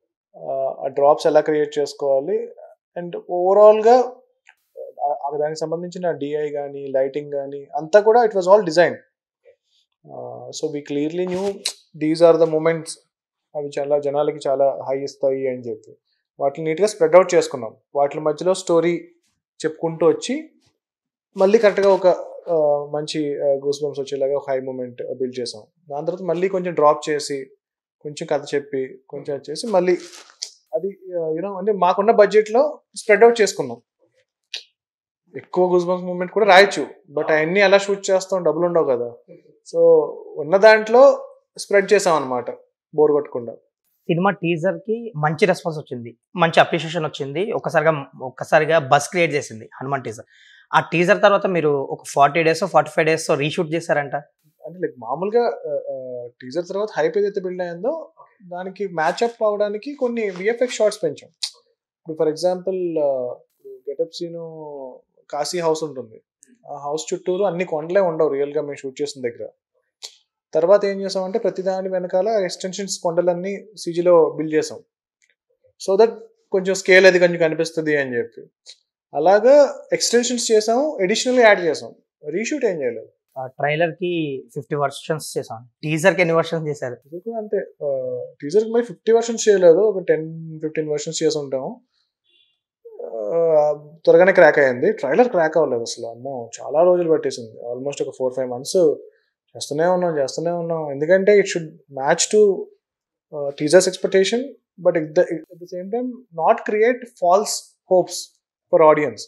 ఆ డ్రాప్స్ ఎలా క్రియేట్ చేసుకోవాలి అండ్ ఓవరాల్గా దానికి సంబంధించిన డిఐ కానీ లైటింగ్ కానీ అంతా కూడా it was all design so we clearly knew these are the moments అవి చాలా జనాలకి చాలా హై ఇస్తాయి అని చెప్పి వాటిని నీట్గా స్ప్రెడ్ అవుట్ చేసుకున్నాం వాటి మధ్యలో స్టోరీ చెప్పుకుంటూ వచ్చి మళ్ళీ కరెక్ట్గా ఒక ఆ, మంచి గూస్ బంప్స్ వచ్చేలాగా ఒక హై మూమెంట్ బిల్డ్ చేసాం దాని తర్వాత మళ్ళీ కొంచెం డ్రాప్ చేసి కొంచెం కథ చెప్పి కొంచెం అది చేసి మళ్ళీ అది యూనో అంటే మాకున్న బడ్జెట్లో స్ప్రెడ్ అవుట్ చేసుకున్నాం ఎక్కువ గూస్ బంప్స్ మూమెంట్ కూడా రాయొచ్చు బట్ అవన్నీ ఎలా షూట్ చేస్తాం డబ్బులు ఉండవు కదా సో ఉన్న దాంట్లో స్ప్రెడ్ చేసాం అనమాట బోర్ కొట్టకుండా సినిమా టీజర్ కి మంచి రెస్పాన్స్ వచ్చింది మంచి అప్రిషియేషన్ వచ్చింది ఒక్కసారిగా ఒక్కసారిగా బస్ క్రియేట్ చేసింది హనుమాన్ టీజర్ ఆ టీజర్ తర్వాత మీరు ఒక forty days forty five days reshoot చేశారంట అంటే లైక్ మామూలుగా టీజర్ తర్వాత హైప్ ఏదైతే బిల్డ్ అయిందో దానికి మ్యాచ్ అప్ అవడానికి కొన్ని విఎఫ్ఎక్స్ షార్ట్స్ పెంచాం ఇప్పుడు for example Getup Seenu Kashi house ఉంటుంది ఆ హౌస్ చుట్టూరు అన్ని కొండలే ఉండవు రియల్గా మేము షూట్ చేసిన దగ్గర తర్వాత ఏం చేసామంటే ప్రతి దాని వెనకాల ఎక్స్టెన్షన్స్ కొండలన్నీ సీజీలో బిల్డ్ చేసాం సో దట్ కొంచెం స్కేల్ అది కొంచెం కనిపిస్తుంది అని చెప్పి అలాగా ఎక్స్టెన్షన్స్ చేసాము ఎడిషనల్ యాడ్ చేసాం రీషూట్ ఏం చేయలేదు ట్రైలర్ కి ఫిఫ్టీ వర్షన్స్ చేసాం టీజర్ కి ఎన్ని వర్షన్స్ చేశారు ఇది కూడా అంతే టీజర్ మరి ఫిఫ్టీ వర్షన్స్ చేయలేదు ఒక టెన్ ఫిఫ్టీన్ వర్షన్స్ చేసి ఉంటాము ఆ, త్వరగానే క్రాక్ అయింది ట్రైలర్ క్రాక్ అవ్వలేదు అసలు అమ్మో చాలా రోజులు పట్టేసింది ఆల్మోస్ట్ ఒక ఫోర్ ఫైవ్ మంత్స్ చేస్తూనే ఉన్నాం చేస్తూనే ఉన్నాం ఎందుకంటే it should match to teasers expectation but at the same time not create false hopes for audience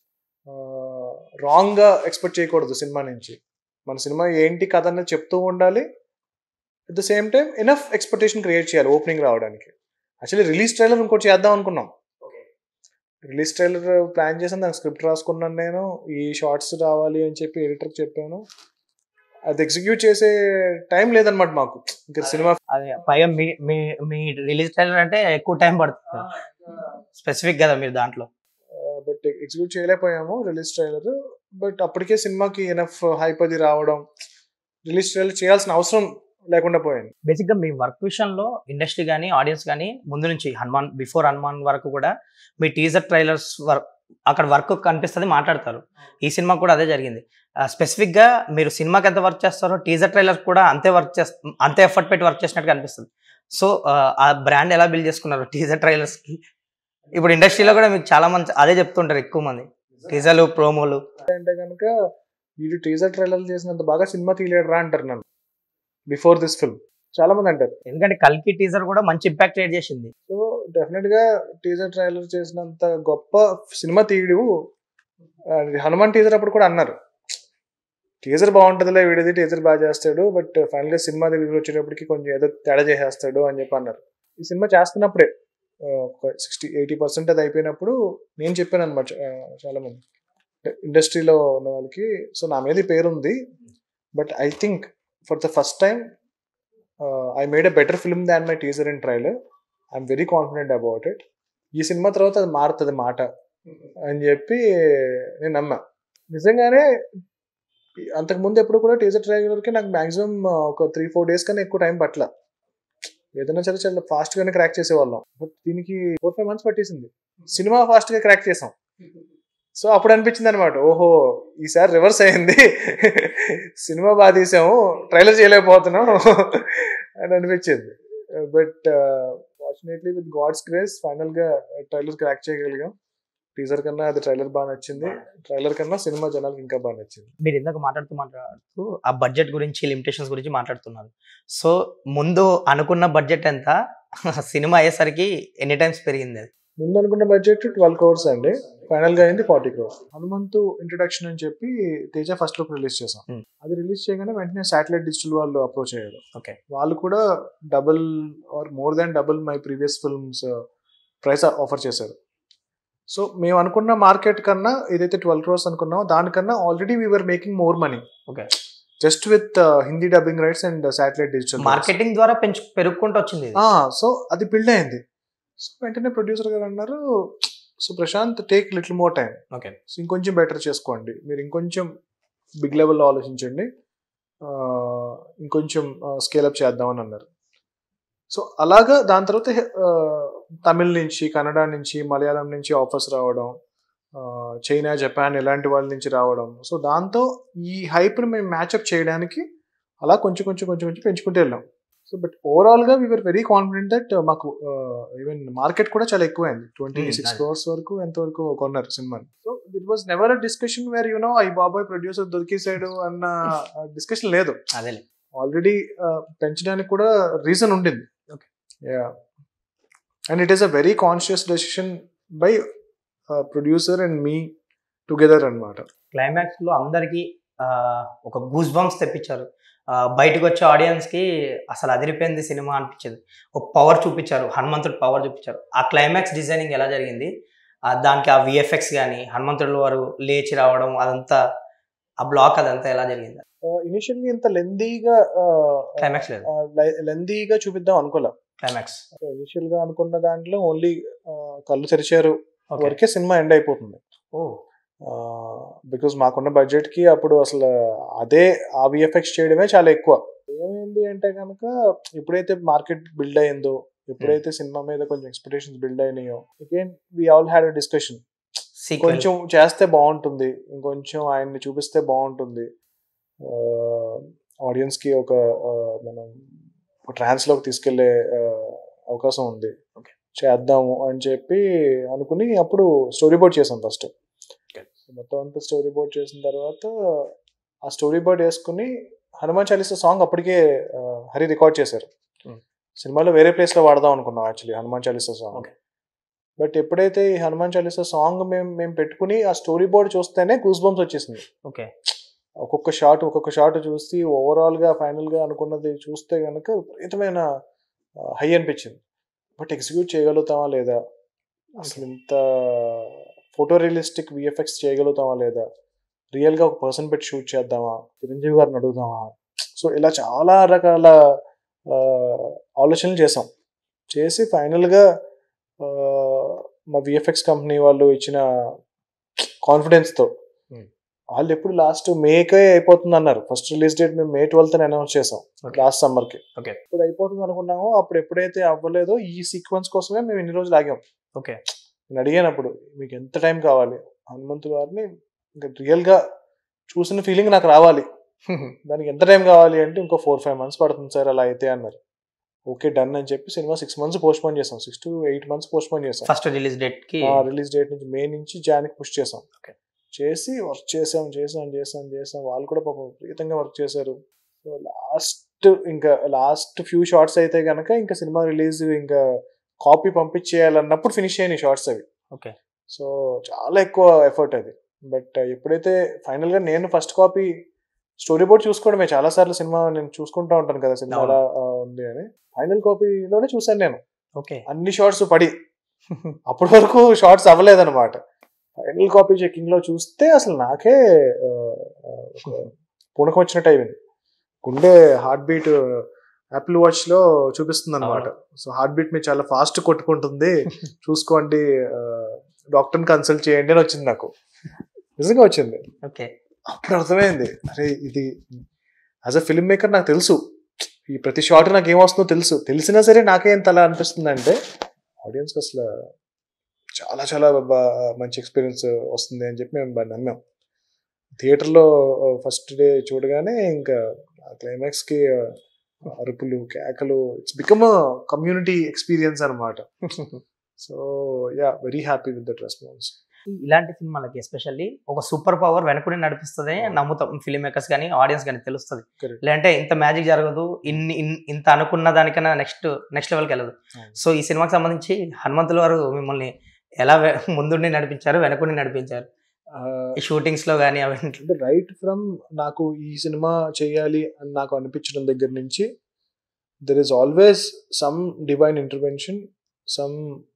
రాంగ్గా ఎక్స్పెక్ట్ చేయకూడదు సినిమా నుంచి మన సినిమా ఏంటి కథ అనేది చెప్తూ ఉండాలి at the same time enough expectation create చేయాలి ఓపెనింగ్ రావడానికి యాక్చువల్లీ రిలీజ్ ట్రైలర్ ఇంకోటి చేద్దాం అనుకున్నాం రిలీజ్ ట్రైలర్ ప్లాన్ చేసాను దానికి స్క్రిప్ట్ రాసుకున్నాను నేను ఈ షార్ట్స్ రావాలి అని చెప్పి ఎడిటర్కి చెప్పాను అది ఎగ్జిక్యూట్ చేసే టైం లేదనమాట మాకు ఇంకా సినిమా అదే పైగా మీ మీ మీ రిలీజ్ ట్రైలర్ అంటే ఎక్కువ టైం పడుతుంది స్పెసిఫిక్ కదా మీరు దాంట్లో బట్ ఎగ్జిక్యూట్ చేయలేకపోయాము రిలీజ్ ట్రైలర్ బట్ అప్పటికే సినిమాకి ఎనఫ్ హైప్ అది రావడం రిలీజ్ ట్రైలర్ చేయాల్సిన అవసరం లేకుండా పోయింది బేసిక్ గా మీ వర్క్ విషయంలో ఇండస్ట్రీ కానీ ఆడియన్స్ కానీ ముందు నుంచి హనుమాన్ బిఫోర్ హనుమాన్ వరకు కూడా మీ టీజర్ ట్రైలర్స్ అక్కడ వర్క్ కనిపిస్తుంది మాట్లాడతారు ఈ సినిమా కూడా అదే జరిగింది స్పెసిఫిక్ గా మీరు సినిమాకి ఎంత వర్క్ చేస్తారో టీజర్ ట్రైలర్ కూడా అంతే వర్క్ చేస్త అంతే ఎఫర్ట్ పెట్టి వర్క్ చేసినట్టు కనిపిస్తుంది సో ఆ బ్రాండ్ ఎలా బిల్డ్ చేసుకున్నారు టీజర్ ట్రైలర్స్ కి ఇప్పుడు ఇండస్ట్రీలో కూడా మీకు చాలా మంది అదే చెప్తుంటారు ఎక్కువ మంది టీజర్లు ప్రోమోలు అంటే కనుక వీడు టీజర్ ట్రైలర్ చేసినంత బాగా సినిమా తీయలేడు రా అంటారు నన్ను బిఫోర్ దిస్ ఫిల్మ్ చాలా మంది అంటారు ఎందుకంటే కల్కి టీజర్ కూడా మంచి ఇంపాక్ట్ క్రియేట్ చేసింది సో డెఫినెట్ గా టీజర్ ట్రైలర్ చేసినంత గొప్ప సినిమా తీయడు ఆ, హనుమాన్ టీజర్ అప్పుడు కూడా అన్నారు టీజర్ బాగుంటుందిలే వీడిది టీజర్ బాగా చేస్తాడు బట్ ఫైనల్ గా సినిమా దగ్గర వచ్చేటప్పటికి కొంచెం ఏదో తేడా చేసేస్తాడు అని చెప్పి అన్నారు ఈ సినిమా చేస్తున్నప్పుడే ఆ, ఒక సిక్స్టీ ఎయిటీ పర్సెంట్ అది అయిపోయినప్పుడు నేను చెప్పాను అనమాట చాలా మంది ఇండస్ట్రీలో ఉన్న వాళ్ళకి సో నా మీద ఈ పేరు ఉంది but I think for the first time I made a better film than my teaser and trailer I'm very confident about it ఈ సినిమా తర్వాత అది మారుతుంది మాట అని చెప్పి నేను నమ్మా నిజంగానే అంతకు ముందు ఎప్పుడు కూడా టీజర్ ట్రైలర్కి నాకు మాక్సిమం ఒక త్రీ ఫోర్ డేస్ కన్నా ఎక్కువ టైం పట్ల ఏదైనా సరే చాలా ఫాస్ట్ గానే క్రాక్ చేసేవాళ్ళం బట్ దీనికి ఫోర్ ఫైవ్ మంత్స్ పట్టేసింది సినిమా ఫాస్ట్ గా క్రాక్ చేసాం సో అప్పుడు అనిపించింది అనమాట ఓహో ఈసారి రివర్స్ అయింది సినిమా బాగా తీసాము ట్రైలర్ చేయలేకపోతున్నాం అని అనిపించింది but fortunately with God's grace final గా ట్రైలర్ క్రాక్ చేయగలిగాం టీజర్ కన్నా అది ట్రైలర్ బాగా నచ్చింది ట్రైలర్ కన్నా సినిమా జనాలకు ఇంకా బాగా నచ్చింది మీరు ఇందాక మాట్లాడుతూ మాట్లాడుతూ ఆ బడ్జెట్ గురించి లిమిటేషన్స్ గురించి మాట్లాడుతున్నారు సో ముందు అనుకున్న బడ్జెట్ ఎంత సినిమా అయ్యేసరికి ఎన్ని టైమ్స్ పెరిగింది అది ముందు అనుకున్న బడ్జెట్ ట్వెల్వ్ క్రోర్స్ అండి ఫైనల్ గా అయింది ఫార్టీ క్రోర్స్ హనుమంతు ఇంట్రడక్షన్ అని చెప్పి తేజ ఫస్ట్ లుక్ రిలీజ్ చేసాం Hmm. అది రిలీజ్ చేయగానే వెంటనే శాటిలైట్ డిజిటల్ వాళ్ళు అప్రోచ్ అయ్యారు Okay. వాళ్ళు కూడా double or more than double my previous films price offer చేశారు సో మేము అనుకున్న మార్కెట్ కన్నా ఏదైతే ట్వెల్వ్ క్రోర్స్ అనుకున్నామో దానికన్నా already we are making more money Okay. Just with Hindi dubbing rights and satellite digital marketing ద్వారా పెంచు పెరుగుకుంటూ వచ్చింది ఇది. సో అది బిల్డ్ అయింది సో వెంటనే ప్రొడ్యూసర్ గారు అన్నారు so Prashanth take little more time okay so ఇంకొంచెం బెటర్ చేసుకోండి మీరు ఇంకొంచెం బిగ్ లెవెల్లో ఆలోచించండి ఆ, ఇంకొంచెం స్కేలప్ చేద్దామని అన్నారు సో అలాగా దాని తర్వాత ఆ, తమిళ్ నుంచి కన్నడ నుంచి మలయాళం నుంచి ఆఫర్స్ రావడం ఆ, చైనా జపాన్ ఇలాంటి వాళ్ళ నుంచి రావడం సో దాంతో ఈ హైప్ని మేము మ్యాచ్అప్ చేయడానికి అలా కొంచెం కొంచెం కొంచెం కొంచెం పెంచుకుంటూ వెళ్ళాం సో బట్ ఓవరాల్ గా వీఆర్ వెరీ కాన్ఫిడెంట్ దట్ మాకు ఈవెన్ మార్కెట్ కూడా చాలా ఎక్కువైంది ట్వంటీ Hmm, సిక్స్ అదే. క్రోర్స్ వరకు ఎంతవరకు కొన్నారు సినిమాని so it was never a discussion where you know ఈ బాబాయ్ ప్రొడ్యూసర్ దొరికేసాడు అన్న డిస్కషన్ లేదు అదేలే ఆల్రెడీ పెంచడానికి కూడా రీజన్ ఉండింది Okay. Yeah and it is a very conscious decision by producer and me together అన్నమాట క్లైమాక్స్ లో అందరికి ఒక గూస్ బంప్స్ తెప్పించారు ఆ, బయటకు వచ్చే ఆడియన్స్ కి అసలు అదిరిపోయింది సినిమా అనిపించింది ఒక పవర్ చూపించారు హనుమంతుడు పవర్ చూపించారు ఆ క్లైమాక్స్ డిజైనింగ్ ఎలా జరిగింది ఆ, దానికి ఆ విఎఫ్ఎక్స్ కానీ హనుమంతుడు వారు లేచి రావడం అదంతా ఆ బ్లాక్ అదంతా ఎలా జరిగింది ఇనిషియల్గా ఇంత లెందీగా క్లైమాక్స్ లేదు లెందీగా చూపిద్దాం అనుకోలే క్లైమాక్స్ ఇనిషియల్ గా అనుకున్న దాంట్లో ఓన్లీ కళ్ళు తెరిచారు ఓకే వరకే సినిమా ఎండ్ అయిపోతుంది ఓ బికాజ్ మాకున్న బడ్జెట్ కి అప్పుడు అసలు అదే ఆ విఎఫ్ఎక్స్ చేయడమే చాలా ఎక్కువ ఏమైంది అంటే కనుక ఎప్పుడైతే మార్కెట్ బిల్డ్ అయిందో ఎప్పుడైతే సినిమా మీద కొంచెం ఎక్స్పెక్టేషన్స్ బిల్డ్ అయినాయో again we all had discussion sequel కొంచెం చేస్తే బాగుంటుంది ఇంకొంచెం ఆయన్ని చూపిస్తే బాగుంటుంది ఆడియన్స్ కి ఒక ఆ, మనం ట్రాన్స్ లోకి తీసుకెళ్లే ఆ, అవకాశం ఉంది Okay. చేద్దాము అని చెప్పి అనుకుని అప్పుడు స్టోరీ బోర్డ్ చేసాం ఫస్ట్ Okay. మొత్తం అంతా స్టోరీ బోర్డ్ చేసిన తర్వాత ఆ స్టోరీ బోర్డ్ వేసుకుని హనుమాన్ చాలీసా సాంగ్ అప్పటికే ఆ, హరి రికార్డ్ చేశారు Hmm. సినిమాలో వేరే ప్లేస్ లో వాడదాం అనుకున్నాం actually Hanuman Chalisa song Okay. But ఎప్పుడైతే ఈ హనుమాన్ చాలీసా సాంగ్ మేము మేము పెట్టుకుని ఆ స్టోరీ బోర్డ్ చూస్తేనే గూస్ బంప్స్ వచ్చేసింది ఓకే ఒక్కొక్క షాట్ ఒక్కొక్క షాట్ చూసి ఓవరాల్ గా ఫైనల్ గా అనుకున్నది చూస్తే గనుక విపరీతమైన హై అనిపించింది బట్ ఎగ్జిక్యూట్ చేయగలుగుతామా లేదా అసలు ఇంత ఫోటో రియలిస్టిక్ విఎఫ్ఎక్స్ చేయగలుగుతామా లేదా రియల్ గా ఒక పర్సన్ పెట్టి షూట్ చేద్దామా చిరంజీవి గారిని అడుగుదామా సో ఇలా చాలా రకాల ఆ, ఆలోచనలు చేసాం చేసి ఫైనల్ గా ఆ, మా విఎఫ్ఎక్స్ కంపెనీ వాళ్ళు ఇచ్చిన కాన్ఫిడెన్స్ తో Hmm. వాళ్ళు ఎప్పుడు లాస్ట్ మేకే అయిపోతుంది అన్నారు ఫస్ట్ రిలీజ్ డేట్ మేము మే ట్వెల్త్ అనౌన్స్ చేసాం Okay. లాస్ట్ సమ్మర్ కి Okay. ఇప్పుడు అయిపోతుంది అనుకున్నామో అప్పుడు ఎప్పుడైతే అవ్వలేదో ఈ సీక్వెన్స్ కోసమే మేము ఇన్ని రోజులు ఆగాం ఓకే నేను అడిగానప్పుడు మీకు ఎంత టైం కావాలి హనుమంతుల వారిని ఇంకా రియల్గా చూసిన ఫీలింగ్ నాకు రావాలి దానికి ఎంత టైం కావాలి అంటే ఇంకో ఫోర్ ఫైవ్ మంత్స్ పడుతుంది సార్ అలా అయితే అన్నారు ఓకే డన్ అని చెప్పి cinema six months postpone చేసాం six to eight months postpone చేసాం ఫస్ట్ రిలీజ్ డేట్ కి రిలీజ్ డేట్ నుంచి మే నుంచి జాన్కి పుష్ చేసాం Okay. చేసి వర్క్ చేసాం చేసాం చేసాం చేసాం వాళ్ళు కూడా పాపం విపరీతంగా వర్క్ చేశారు సో లాస్ట్ ఇంకా లాస్ట్ ఫ్యూ షార్ట్స్ అయితే కనుక ఇంకా సినిమా రిలీజ్ ఇంకా కాపీ పంపించేయాలన్నప్పుడు ఫినిష్ అయినాయి షార్ట్స్ అవి ఓకే సో చాలా ఎక్కువ ఎఫర్ట్ అది బట్ ఎప్పుడైతే final గా నేను ఫస్ట్ కాపీ స్టోరీ బోర్డ్ చూసుకోవడమే చాలా సార్లు సినిమా నేను చూసుకుంటా ఉంటాను కదా సినిమా అవును. ఎలా ఆ, ఉంది అని ఫైనల్ కాపీలోనే చూశాను నేను ఓకే అన్ని షార్ట్స్ పడి అప్పటి వరకు షార్ట్స్ అవ్వలేదన్నమాట ఫైనల్ కాపీ చెకింగ్ లో చూస్తే అసలు నాకే ఆ, ఆ, ఒక పూనకం వచ్చినట్టు అయింది గుండె హార్ట్ బీట్ యాపిల్ వాచ్ లో చూపిస్తుంది అనమాట సో హార్ట్ బీట్ మీద చాలా ఫాస్ట్ కొట్టుకుంటుంది చూసుకోండి డాక్టర్ కన్సల్ట్ చేయండి అని వచ్చింది నాకు నిజంగా వచ్చింది ఓకే అప్పుడు అర్థమైంది అరే ఇది యాజ్ అ ఫిల్మ్ మేకర్ నాకు తెలుసు ఈ ప్రతి షాట్ నాకు ఏమొస్తుందో తెలుసు తెలిసినా సరే నాకే ఎంత అలా అనిపిస్తుంది అంటే ఆడియన్స్కి అసలు చాలా చాలా బా- మంచి ఎక్స్పీరియన్స్ వస్తుంది అని చెప్పి మేము బాగా నమ్మాం థియేటర్లో ఫస్ట్ డే చూడగానే ఇంకా క్లైమాక్స్కి అరుపులు కేకలు ఇట్స్ బికమ్ కమ్యూనిటీ ఎక్స్పీరియన్స్ అనమాట so yeah very happy with that response ఇలాంటి సినిమాలకి ఎస్పెషల్లీ ఒక సూపర్ పవర్ వెనకుని నడిపిస్తుంది నమ్ముతాం ఫిలిం మేకర్స్ కానీ ఆడియన్స్ కానీ తెలుస్తుంది Correct. లేదంటే ఇంత మ్యాజిక్ జరగదు ఇన్ని ఇన్- ఇంత అనుకున్న దానికన్నా నెక్స్ట్ నెక్స్ట్ లెవెల్కి వెళ్ళదు అవును. సో ఈ సినిమాకి సంబంధించి హనుమంతుల వారు మిమ్మల్ని ఎలా వె- ముందుండి నడిపించారు వెనకుండి నడిపించారు ఈ షూటింగ్స్ లో కానీ అవి అంటే రైట్ ఫ్రమ్ నాకు ఈ సినిమా చేయాలి అని నాకు అనిపించడం దగ్గర నుంచి there is always some divine intervention some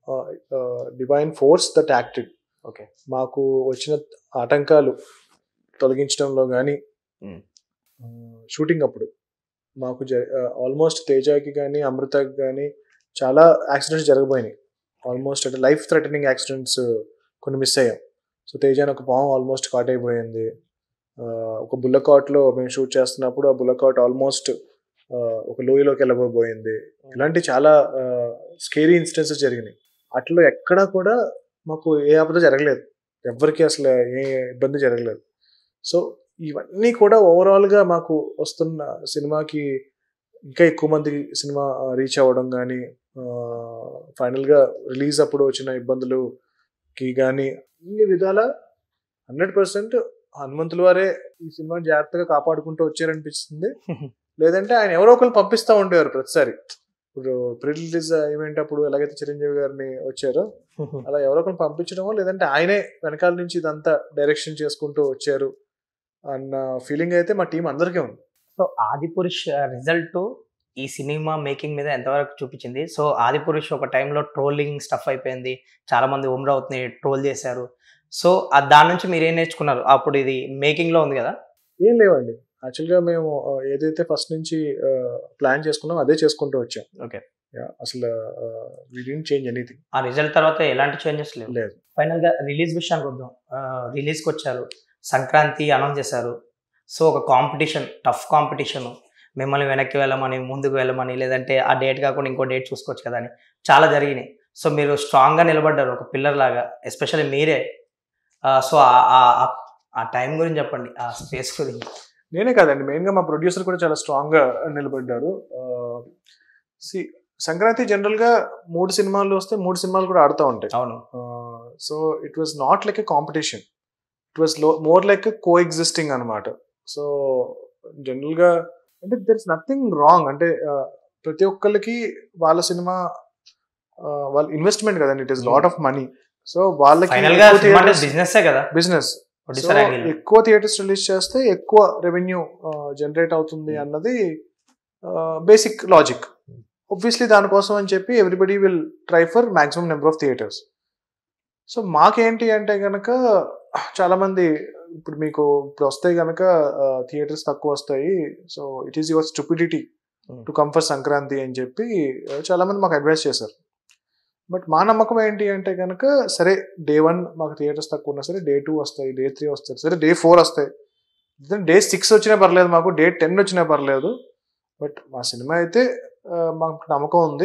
divine force that acted okay మాకు వచ్చిన ఆటంకాలు తొలగించడంలో కానీ Mm. షూటింగ్ అప్పుడు మాకు ఆల్మోస్ట్ తేజాకి కానీ అమృతకి కానీ చాలా యాక్సిడెంట్స్ జరగబోయినాయి ఆల్మోస్ట్ అంటే లైఫ్ థ్రెటనింగ్ యాక్సిడెంట్స్ కొన్ని మిస్ అయ్యాం సో తేజాని ఒక పాము ఆల్మోస్ట్ కాట్ అయిపోయింది ఆ, ఒక బుల్లకాట్లో మేము షూట్ చేస్తున్నప్పుడు ఆ బుల్లకాట్ ఆల్మోస్ట్ ఒక లోయలోకి వెళ్ళబోయింది ఇలాంటి చాలా స్కేరీ ఇన్సిడెన్సెస్ జరిగినాయి అట్లా ఎక్కడా కూడా మాకు ఏ ఆపద జరగలేదు ఎవ్వరికి అసలు ఏ ఇబ్బంది జరగలేదు సో ఇవన్నీ కూడా ఓవరాల్గా మాకు వస్తున్న సినిమాకి ఇంకా ఎక్కువ మంది సినిమా రీచ్ అవ్వడం కానీ ఫైనల్గా రిలీజ్ అప్పుడు వచ్చిన ఇబ్బందులుకి కానీ అన్ని విధాల హండ్రెడ్ పర్సెంట్ హనుమంతుల వారే ఈ సినిమాని జాగ్రత్తగా కాపాడుకుంటూ వచ్చారనిపిస్తుంది లేదంటే ఆయన ఎవరో ఒకరు పంపిస్తూ ఉండేవారు ప్రతిసారి ఇప్పుడు ప్రీ రిలీజ్ ఈవెంట్ అప్పుడు ఎలాగైతే చిరంజీవి గారిని వచ్చారో అలా ఎవరో ఒకరు పంపించడమో లేదంటే ఆయనే వెనకాల నుంచి ఇదంతా డైరెక్షన్ చేసుకుంటూ వచ్చారు అన్న ఫీలింగ్ అయితే మా టీం అందరికీ ఉంది సో ఆదిపురుష్ రిజల్ట్ ఈ సినిమా మేకింగ్ మీద ఎంతవరకు చూపించింది సో ఆదిపురుష్ ఒక టైంలో ట్రోలింగ్ స్టఫ్ అయిపోయింది చాలా మంది ఉమ్రావుత్ని ట్రోల్ చేశారు సో ఆ దాని నుంచి మీరు ఏం నేర్చుకున్నారు అప్పుడు ఇది మేకింగ్ లో ఉంది కదా ఏం లేవండి యాక్చువల్గా మేము ఆ, ఏదైతే ఫస్ట్ నుంచి ప్లాన్ చేసుకున్నాం అదే చేసుకుంటూ వచ్చాం Okay. Yeah, అసలు వీ డింట్ చేంజ్ ఎనీథింగ్ ఆ రిజల్ట్ తర్వాత ఎలాంటి చేంజెస్ లేవు లేదు ఫైనల్ గా రిలీజ్ విషయానికి వద్దాం రిలీజ్కి వచ్చారు సంక్రాంతి అనౌన్స్ చేశారు సో ఒక కాంపిటీషన్ టఫ్ కాంపిటీషన్ మిమ్మల్ని వెనక్కి వెళ్ళమని ముందుకు వెళ్ళమని లేదంటే ఆ డేట్ కాకుండా ఇంకో డేట్ చూసుకోవచ్చు కదా అని చాలా జరిగినాయి సో మీరు స్ట్రాంగ్గా నిలబడ్డారు ఒక పిల్లర్ లాగా ఎస్పెషల్లీ మీరే సో ఆ టైం గురించి చెప్పండి ఆ స్పేస్ గురించి నేనే కాదండి మెయిన్గా మా ప్రొడ్యూసర్ కూడా చాలా స్ట్రాంగ్గా నిలబడ్డారు సి సంక్రాంతి జనరల్గా మూడు సినిమాలు వస్తే మూడు సినిమాలు కూడా ఆడుతూ ఉంటాయి అవును so it was not like a competition it was లో మోర్ లైక్ కో ఎగ్జిస్టింగ్ అనమాట సో జనరల్గా అంటే దర్ ఇస్ నథింగ్ రాంగ్ అంటే uh, ప్రతి ఒక్కరికి వాళ్ళ సినిమా వాళ్ళ ఇన్వెస్ట్మెంట్ కదండి it is lot of money so వాళ్ళకి ఫైనల్ గా బిజినెస్ కదా బిజినెస్ ప్రొడ్యూసర్ యాంగిల్ ఎక్కువ థియేటర్స్ రిలీజ్ చేస్తే ఎక్కువ రెవెన్యూ జనరేట్ అవుతుంది అన్నది బేసిక్ లాజిక్ ఒబ్వియస్లీ దానికోసం అని చెప్పి everybody will try for maximum number of theatres so మాకేంటి అంటే కనుక చాలా మంది ఇప్పుడు మీకు ఇప్పుడు వస్తే కనుక థియేటర్స్ తక్కువ వస్తాయి so it is your stupidity Hmm. To come for Sankranti అని చెప్పి uh, చాలా మంది మాకు అడ్వైస్ చేశారు బట్ మా నమ్మకం ఏంటి అంటే కనుక సరే డే వన్ మాకు థియేటర్స్ తక్కువ ఉన్నా సరే డే టూ వస్తాయి డే త్రీ వస్తాయి సరే డే ఫోర్ వస్తాయి డే సిక్స్ వచ్చినా పర్లేదు మాకు డే టెన్ వచ్చినా పర్లేదు బట్ మా సినిమా అయితే ఆ, మాకు నమ్మకం ఉంది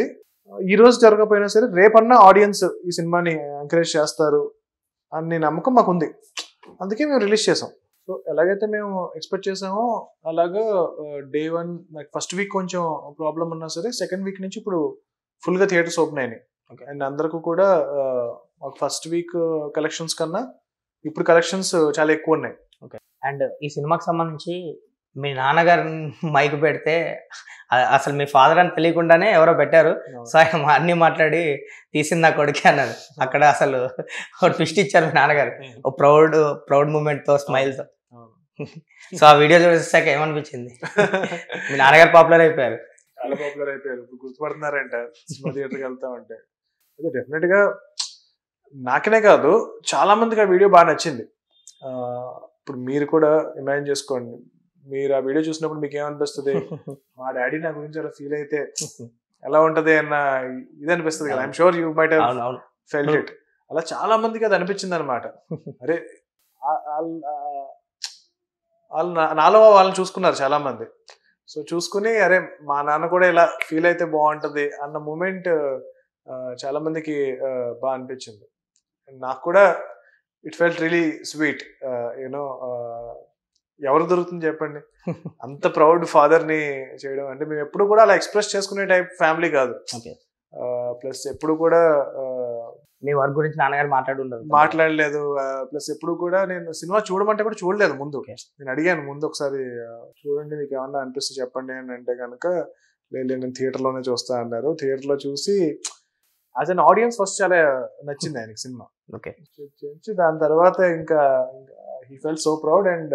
ఈ రోజు జరగకపోయినా సరే రేపన్నా ఆడియన్స్ ఈ సినిమాని ఎంకరేజ్ చేస్తారు అనే నమ్మకం మాకు ఉంది అందుకే మేము రిలీజ్ చేసాం సో ఎలాగైతే మేము ఎక్స్పెక్ట్ చేసామో అలాగా డే వన్ నాకు ఫస్ట్ వీక్ కొంచెం ప్రాబ్లం ఉన్నా సరే సెకండ్ వీక్ నుంచి ఇప్పుడు ఫుల్గా థియేటర్స్ ఓపెన్ అయినాయి Okay. అండ్ అందరికీ కూడా ఆ, మాకు ఫస్ట్ వీక్ కలెక్షన్స్ కన్నా ఇప్పుడు కలెక్షన్స్ చాలా ఎక్కువ ఉన్నాయి అండ్ ఈ సినిమాకి సంబంధించి మీ నాన్నగారు మైక్ పెడితే అ- అసలు మీ ఫాదర్ అని తెలియకుండానే ఎవరో పెట్టారు సో ఆయన మా- అన్ని మాట్లాడి తీసింది నా కొడుకే అన్నారు అక్కడ అసలు ఒక ట్విస్ట్ ఇచ్చారు మీ నాన్నగారు ఓ ప్రౌడ్ ప్రౌడ్ మూమెంట్ తో స్మైల్ తో సో ఆ వీడియో చూసాక ఏమనిపించింది మీ నాన్నగారు పాపులర్ అయిపోయారు చాలా పాపులర్ అయిపోయారు ఇప్పుడు గుర్తుపడుతున్నారంట సినిమా థియేటర్కి వెళ్తామంటే అదే డెఫినెట్ గా నాకనే కాదు చాలా మందికి ఆ వీడియో బాగా నచ్చింది ఆ, ఇప్పుడు మీరు కూడా ఇమాజిన్ చేసుకోండి మీరు ఆ వీడియో చూసినప్పుడు మీకు ఏమనిపిస్తుంది మా డాడీ నా గురించి అలా ఫీల్ అయితే ఎలా ఉంటది అన్న ఇది అనిపిస్తుంది కదా ఐఎమ్ షూర్ యూ మైట్ అవును అవును ఫెల్ట్ ఇట్ అలా చాలా మందికి అది అనిపించింది అనమాట అరే ఆ- వాళ్ళ- ఆ- వాళ్ళు నా- నాలో వాళ్ళని చూసుకున్నారు చాలా మంది సో చూసుకుని అరే మా నాన్న కూడా ఇలా ఫీల్ అయితే బాగుంటది అన్న మూమెంట్ చాలా మందికి ఆ, బాగా అనిపించింది నాకు కూడా it felt really sweet you know ఎవరు దొరుకుతుంది చెప్పండి అంత ప్రౌడ్ ఫాదర్ ని చేయడం అంటే మేము ఎప్పుడు కూడా అలా ఎక్స్ప్రెస్ చేసుకునే టైప్ ఫ్యామిలీ కాదు Okay. ప్లస్ ఎప్పుడు కూడా ఆ, మీ వర్క్ గురించి నాన్నగారు మాట్లాడి ఉండరు మాట్లాడలేదు ప్లస్ ఎప్పుడు కూడా నేను సినిమా చూడమంటే కూడా చూడలేదు ముందు Okay. నేను అడిగాను ముందు ఒకసారి ఆ, చూడండి మీకు ఏమన్నా అనిపిస్తే చెప్పండి అని అంటే కనుక లేదు లేదు, నేను థియేటర్ లోనే చూస్తా అన్నారు థియేటర్ లో చూసి యాజ్ అన్ ఆడియన్స్ ఫస్ట్ చాలా నచ్చింది ఆయనకి సినిమా ఓకే చూసి దాని తర్వాత ఇంకా he felt so proud and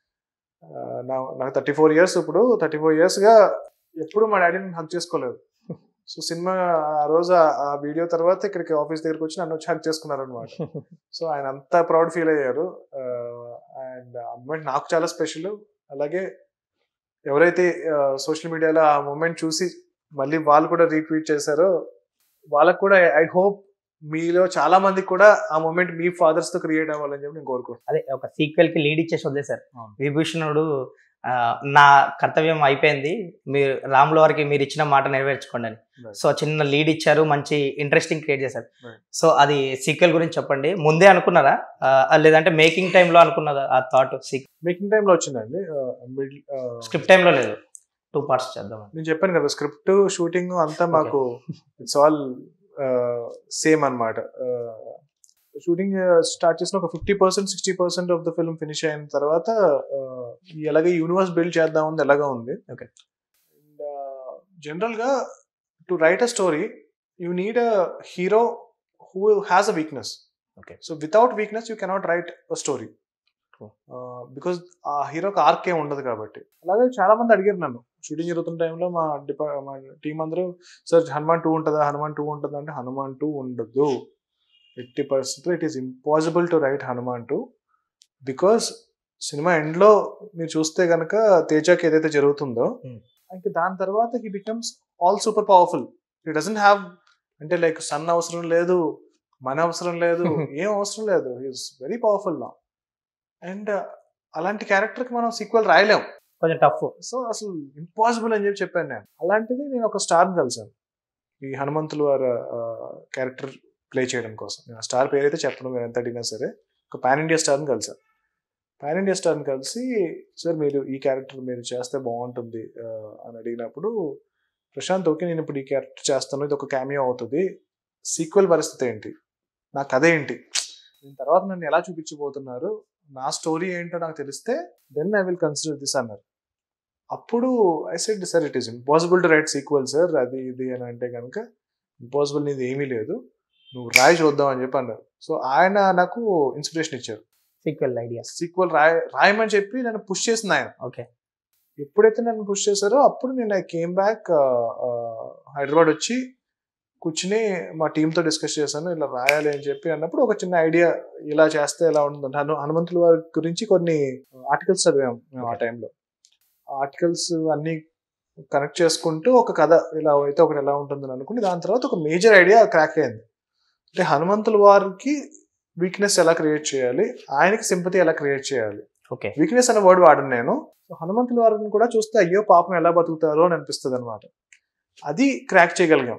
నాకు థర్టీ ఫోర్ ఇయర్స్ ఇప్పుడు థర్టీ ఫోర్ ఇయర్స్ గా ఎప్పుడు మా డాడీని హక్ చేసుకోలేదు సో సినిమా ఆ రోజు ఆ- ఆ వీడియో తర్వాత ఇక్కడికి ఆఫీస్ దగ్గరికి వచ్చి నన్ను వచ్చి హక్ చేసుకున్నారు అనమాట సో ఆయన అంతా ప్రౌడ్ ఫీల్ అయ్యారు అండ్ మూమెంట్ నాకు చాలా స్పెషల్ అలాగే ఎవరైతే సోషల్ మీడియాలో ఆ మూమెంట్ చూసి మళ్ళీ వాళ్ళు కూడా రీట్వీట్ చేశారో వాళ్ళకు కూడా ఐ హోప్ మీలో చాలా మందికి కూడా ఆ మూమెంట్ మీ ఫాదర్స్ తో క్రియేట్ అవ్వాలని చెప్పి నేను కోరుకుంటున్నాను అదే ఒక సీక్వెల్ కి లీడ్ ఇచ్చేసి వదిలేశారు అవును. విభూషణుడు ఆ, నా కర్తవ్యం అయిపోయింది మీరు రాముల వారికి మీరు ఇచ్చిన మాట నెరవేర్చుకోండి అని Right. సో చిన్న లీడ్ ఇచ్చారు మంచి ఇంట్రెస్టింగ్ క్రియేట్ చేశారు Right. సో అది సీక్వెల్ గురించి చెప్పండి ముందే అనుకున్నారా ఆ, లేదంటే మేకింగ్ టైంలో అనుకున్నదా ఆ థాట్ మేకింగ్ టైంలో వచ్చిందండి మిడిల్ స్క్రిప్ట్ టైంలో లేదు టూ పార్ట్స్ చేద్దాం నేను చెప్పాను కదా స్క్రిప్ట్ షూటింగ్ అంతా మాకు ఇట్స్ ఆల్ సేమ్ అనమాట షూటింగ్ స్టార్ట్ చేసిన ఒక fifty percent sixty percent of the film finish అయిన తర్వాత uh, ఈ ఎలాగే యూనివర్స్ బిల్డ్ చేద్దాం ఉంది ఎలాగా ఉంది Okay. అండ్ జనరల్ గా to write a story you need a hero who has a weakness Okay. So without weakness you cannot write a story True. Because ఆ హీరోకి ఆర్క్ ఏం ఉండదు కాబట్టి అలాగే చాలా మంది అడిగారు నన్ను షూటింగ్ జరుగుతున్న టైంలో మా డిపా మా టీం అందరూ సార్ హనుమాన్ టూ ఉంటుందా హనుమాన్ టూ ఉంటుందా అంటే హనుమాన్ టూ ఉండదు eighty percent it is impossible to write Hanuman two because cinema ఎండ్లో మీరు చూస్తే కనుక తేజాకి ఏదైతే జరుగుతుందో Hmm. ఇంక దాని తర్వాత he becomes all super powerful he doesn't have అంటే లైక్ సన్ అవసరం లేదు మన అవసరం లేదు ఏం అవసరం లేదు హీఈస్ వెరీ పవర్ఫుల్ నా అండ్ అలాంటి క్యారెక్టర్కి మనం సీక్వెల్ రాయలేం కొంచెం టఫ్ సో అసలు ఇంపాసిబుల్ అని చెప్పి చెప్పాను నేను అలాంటిది నేను ఒక స్టార్ని కలిసాను ఈ హనుమంతులు వారి క్యారెక్టర్ ప్లే చేయడం కోసం నేను ఆ స్టార్ పేరైతే చెప్పడం మీరు ఎంత అడిగినా సరే ఒక పాన్ ఇండియా స్టార్ని కలిసాను పాన్ ఇండియా స్టార్ని కలిసి సార్ మీరు ఈ క్యారెక్టర్ మీరు చేస్తే బాగుంటుంది ఆ, అని అడిగినప్పుడు ప్రశాంత్ ఓకే నేను ఇప్పుడు ఈ క్యారెక్టర్ చేస్తాను ఇది ఒక క్యామియో అవుతుంది సీక్వెల్ పరిస్థితి ఏంటి నా కథ ఏంటి దీని తర్వాత నన్ను ఎలా చూపించబోతున్నారు నా స్టోరీ ఏంటో నాకు తెలిస్తే then I will consider this అన్నారు అప్పుడు I said sir it is impossible to write sequel sir అది ఇది అని అంటే కనుక ఇంపాసిబుల్ నీది ఏమీ లేదు నువ్వు రాయి చూద్దాం అని చెప్పి అన్నారు సో ఆయన నాకు ఇన్స్పిరేషన్ ఇచ్చారు సీక్వెల్ ఐడియాస్ సీక్వెల్ రాయ రాయమని చెప్పి నన్ను పుష్ చేసింది ఆయన ఓకే ఎప్పుడైతే నన్ను పుష్ చేశారో అప్పుడు నేను ఐ కేమ్ బ్యాక్ హైదరాబాద్ వచ్చి కూర్చుని మా టీంతో డిస్కస్ చేశాను ఇలా రాయాలి అని చెప్పి అన్నప్పుడు ఒక చిన్న ఐడియా ఇలా చేస్తే ఎలా ఉంటుంది హను హనుమంతుల వారి గురించి కొన్ని ఆర్టికల్స్ చదివాం మేము ఆ Okay. టైంలో ఆర్టికల్స్ అన్ని కనెక్ట్ చేసుకుంటూ ఒక కథ ఇలా అయితే ఒకటి ఎలా ఉంటుందని అనుకుని దాని తర్వాత ఒక మేజర్ ఐడియా క్రాక్ అయింది అంటే హనుమంతుల వారికి వీక్నెస్ ఎలా క్రియేట్ చేయాలి ఆయనకి సింపతి ఎలా క్రియేట్ చేయాలి ఓకే వీక్నెస్ అనే వర్డ్ వాడను నేను సో హనుమంతుల వారిని కూడా చూస్తే అయ్యో పాపం ఎలా బతుకుతారో అని అనిపిస్తుంది అనమాట అది క్రాక్ చేయగలిగాం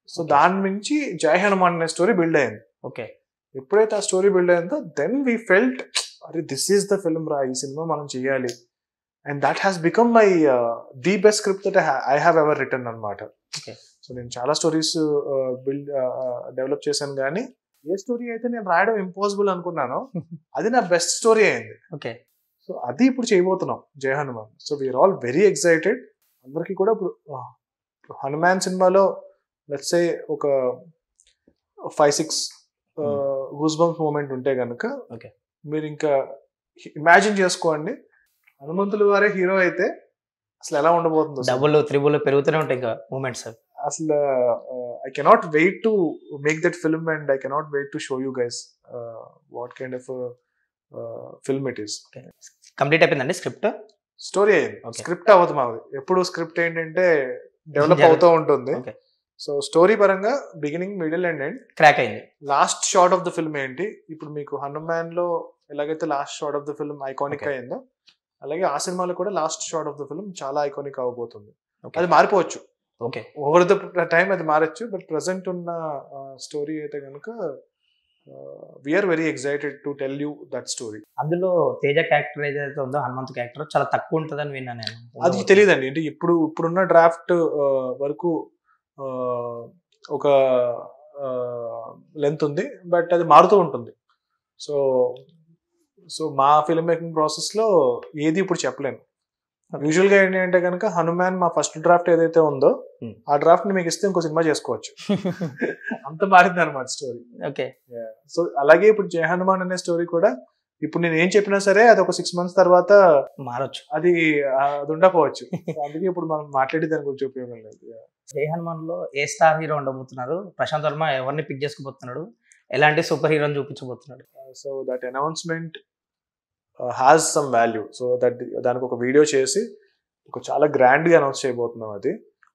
సో దాని నుంచి జై హనుమాన్ అనే స్టోరీ బిల్డ్ అయింది ఓకే ఎప్పుడైతే ఆ స్టోరీ బిల్డ్ అయిందో దెన్ వీ ఫెల్ట్ అరే దిస్ ఈస్ ద ఫిల్మ్ రా ఈ సినిమా మనం చేయాలి and that has become my the best script that I have ever written అనమాట Okay. సో నేను చాలా స్టోరీస్ బిల్డ్ డెవలప్ చేశాను కానీ ఏ స్టోరీ అయితే నేను రాయడం ఇంపాసిబుల్ అనుకున్నానో అది నా బెస్ట్ స్టోరీ అయింది ఓకే సో అది ఇప్పుడు చేయబోతున్నాం Jaya Hanuman so we are all very excited అందరికీ కూడా ఇప్పుడు ఆ, హనుమాన్ సినిమాలో లెట్స్ సే ఒక five six goosebumps moment ఉంటే కనుక Okay. మీరు ఇంకా ఇమాజిన్ చేసుకోండి హనుమంతుల వారే హీరో అయితే అసలు ఎలా ఉండబోతుందో అసలు. డబుల్ త్రిబుల్ పెరుగుతూనే ఉంటాయి ఇంకా మూమెంట్స్ అసలు I cannot wait to make that film and I cannot wait to show you guys what kind of film it is complete అయిపోయిందండి స్క్రిప్ట్ స్టోరీ అయింది Okay. స్క్రిప్ట్ అవ్వదు మాది ఎప్పుడు స్క్రిప్ట్ ఏంటంటే డెవలప్ జరగ- అవుతూ ఉంటుంది Okay. సో స్టోరీ పరంగా beginning middle and end crack అయింది last shot of the film ఏంటి ఇప్పుడు మీకు హనుమాన్ లో ఎలాగైతే last shot of the film iconic Okay. అయిందో అలాగే ఆ సినిమాలో కూడా last shot of the film చాలా ఐకానిక్ అవ్వబోతుంది Okay. అది మారిపోవచ్చు ఓకే ఓవర్ ద టైం అది మారచ్చు బట్ ప్రజెంట్ ఉన్న స్టోరీ అయితే కనుక we are very excited to tell you that story అందులో తేజ క్యారెక్టర్ ఏదైతే ఉందో హనుమంత్ క్యారెక్టర్ చాలా తక్కువ ఉంటుందని విన్నా నేను అది తెలియదండి అంటే ఇప్పుడు ఇప్పుడున్న డ్రాఫ్ట్ వరకు ఆ, ఒక లెంత్ ఉంది బట్ అది మారుతూ ఉంటుంది సో సో మా ఫిల్మ్ మేకింగ్ ప్రాసెస్ లో ఏది ఇప్పుడు చెప్పలేను యూజువల్ గా ఏంటి అంటే కనుక హనుమాన్ మా ఫస్ట్ డ్రాఫ్ట్ ఏదైతే ఉందో Hmm. ఆ డ్రాఫ్ట్ ని మీకు ఇస్తే ఇంకో సినిమా చేసుకోవచ్చు అంత మారింది అనమాట స్టోరీ ఓకే సో అలాగే ఇప్పుడు జయ హనుమాన్ అనే స్టోరీ కూడా ఇప్పుడు నేను ఏం చెప్పినా సరే అది ఒక సిక్స్ మంత్స్ తర్వాత మారొచ్చు అది ఆ, అది ఉండకపోవచ్చు So అందుకే ఇప్పుడు మనం మాట్లాడి దాని గురించి ఉపయోగం లేదు Yeah. జై హనుమాన్ లో ఏ స్టార్ హీరో ఉండబోతున్నారు ప్రశాంత్ వర్మ ఎవరిని పిక్ చేసుకోబోతున్నాడు ఎలాంటి సూపర్ హీరోని చూపించబోతున్నాడు so that announcement has some value so that దానికి ఒక వీడియో చేసి ఒక చాలా గ్రాండ్ గా అనౌన్స్ చేయబోతున్నాం అది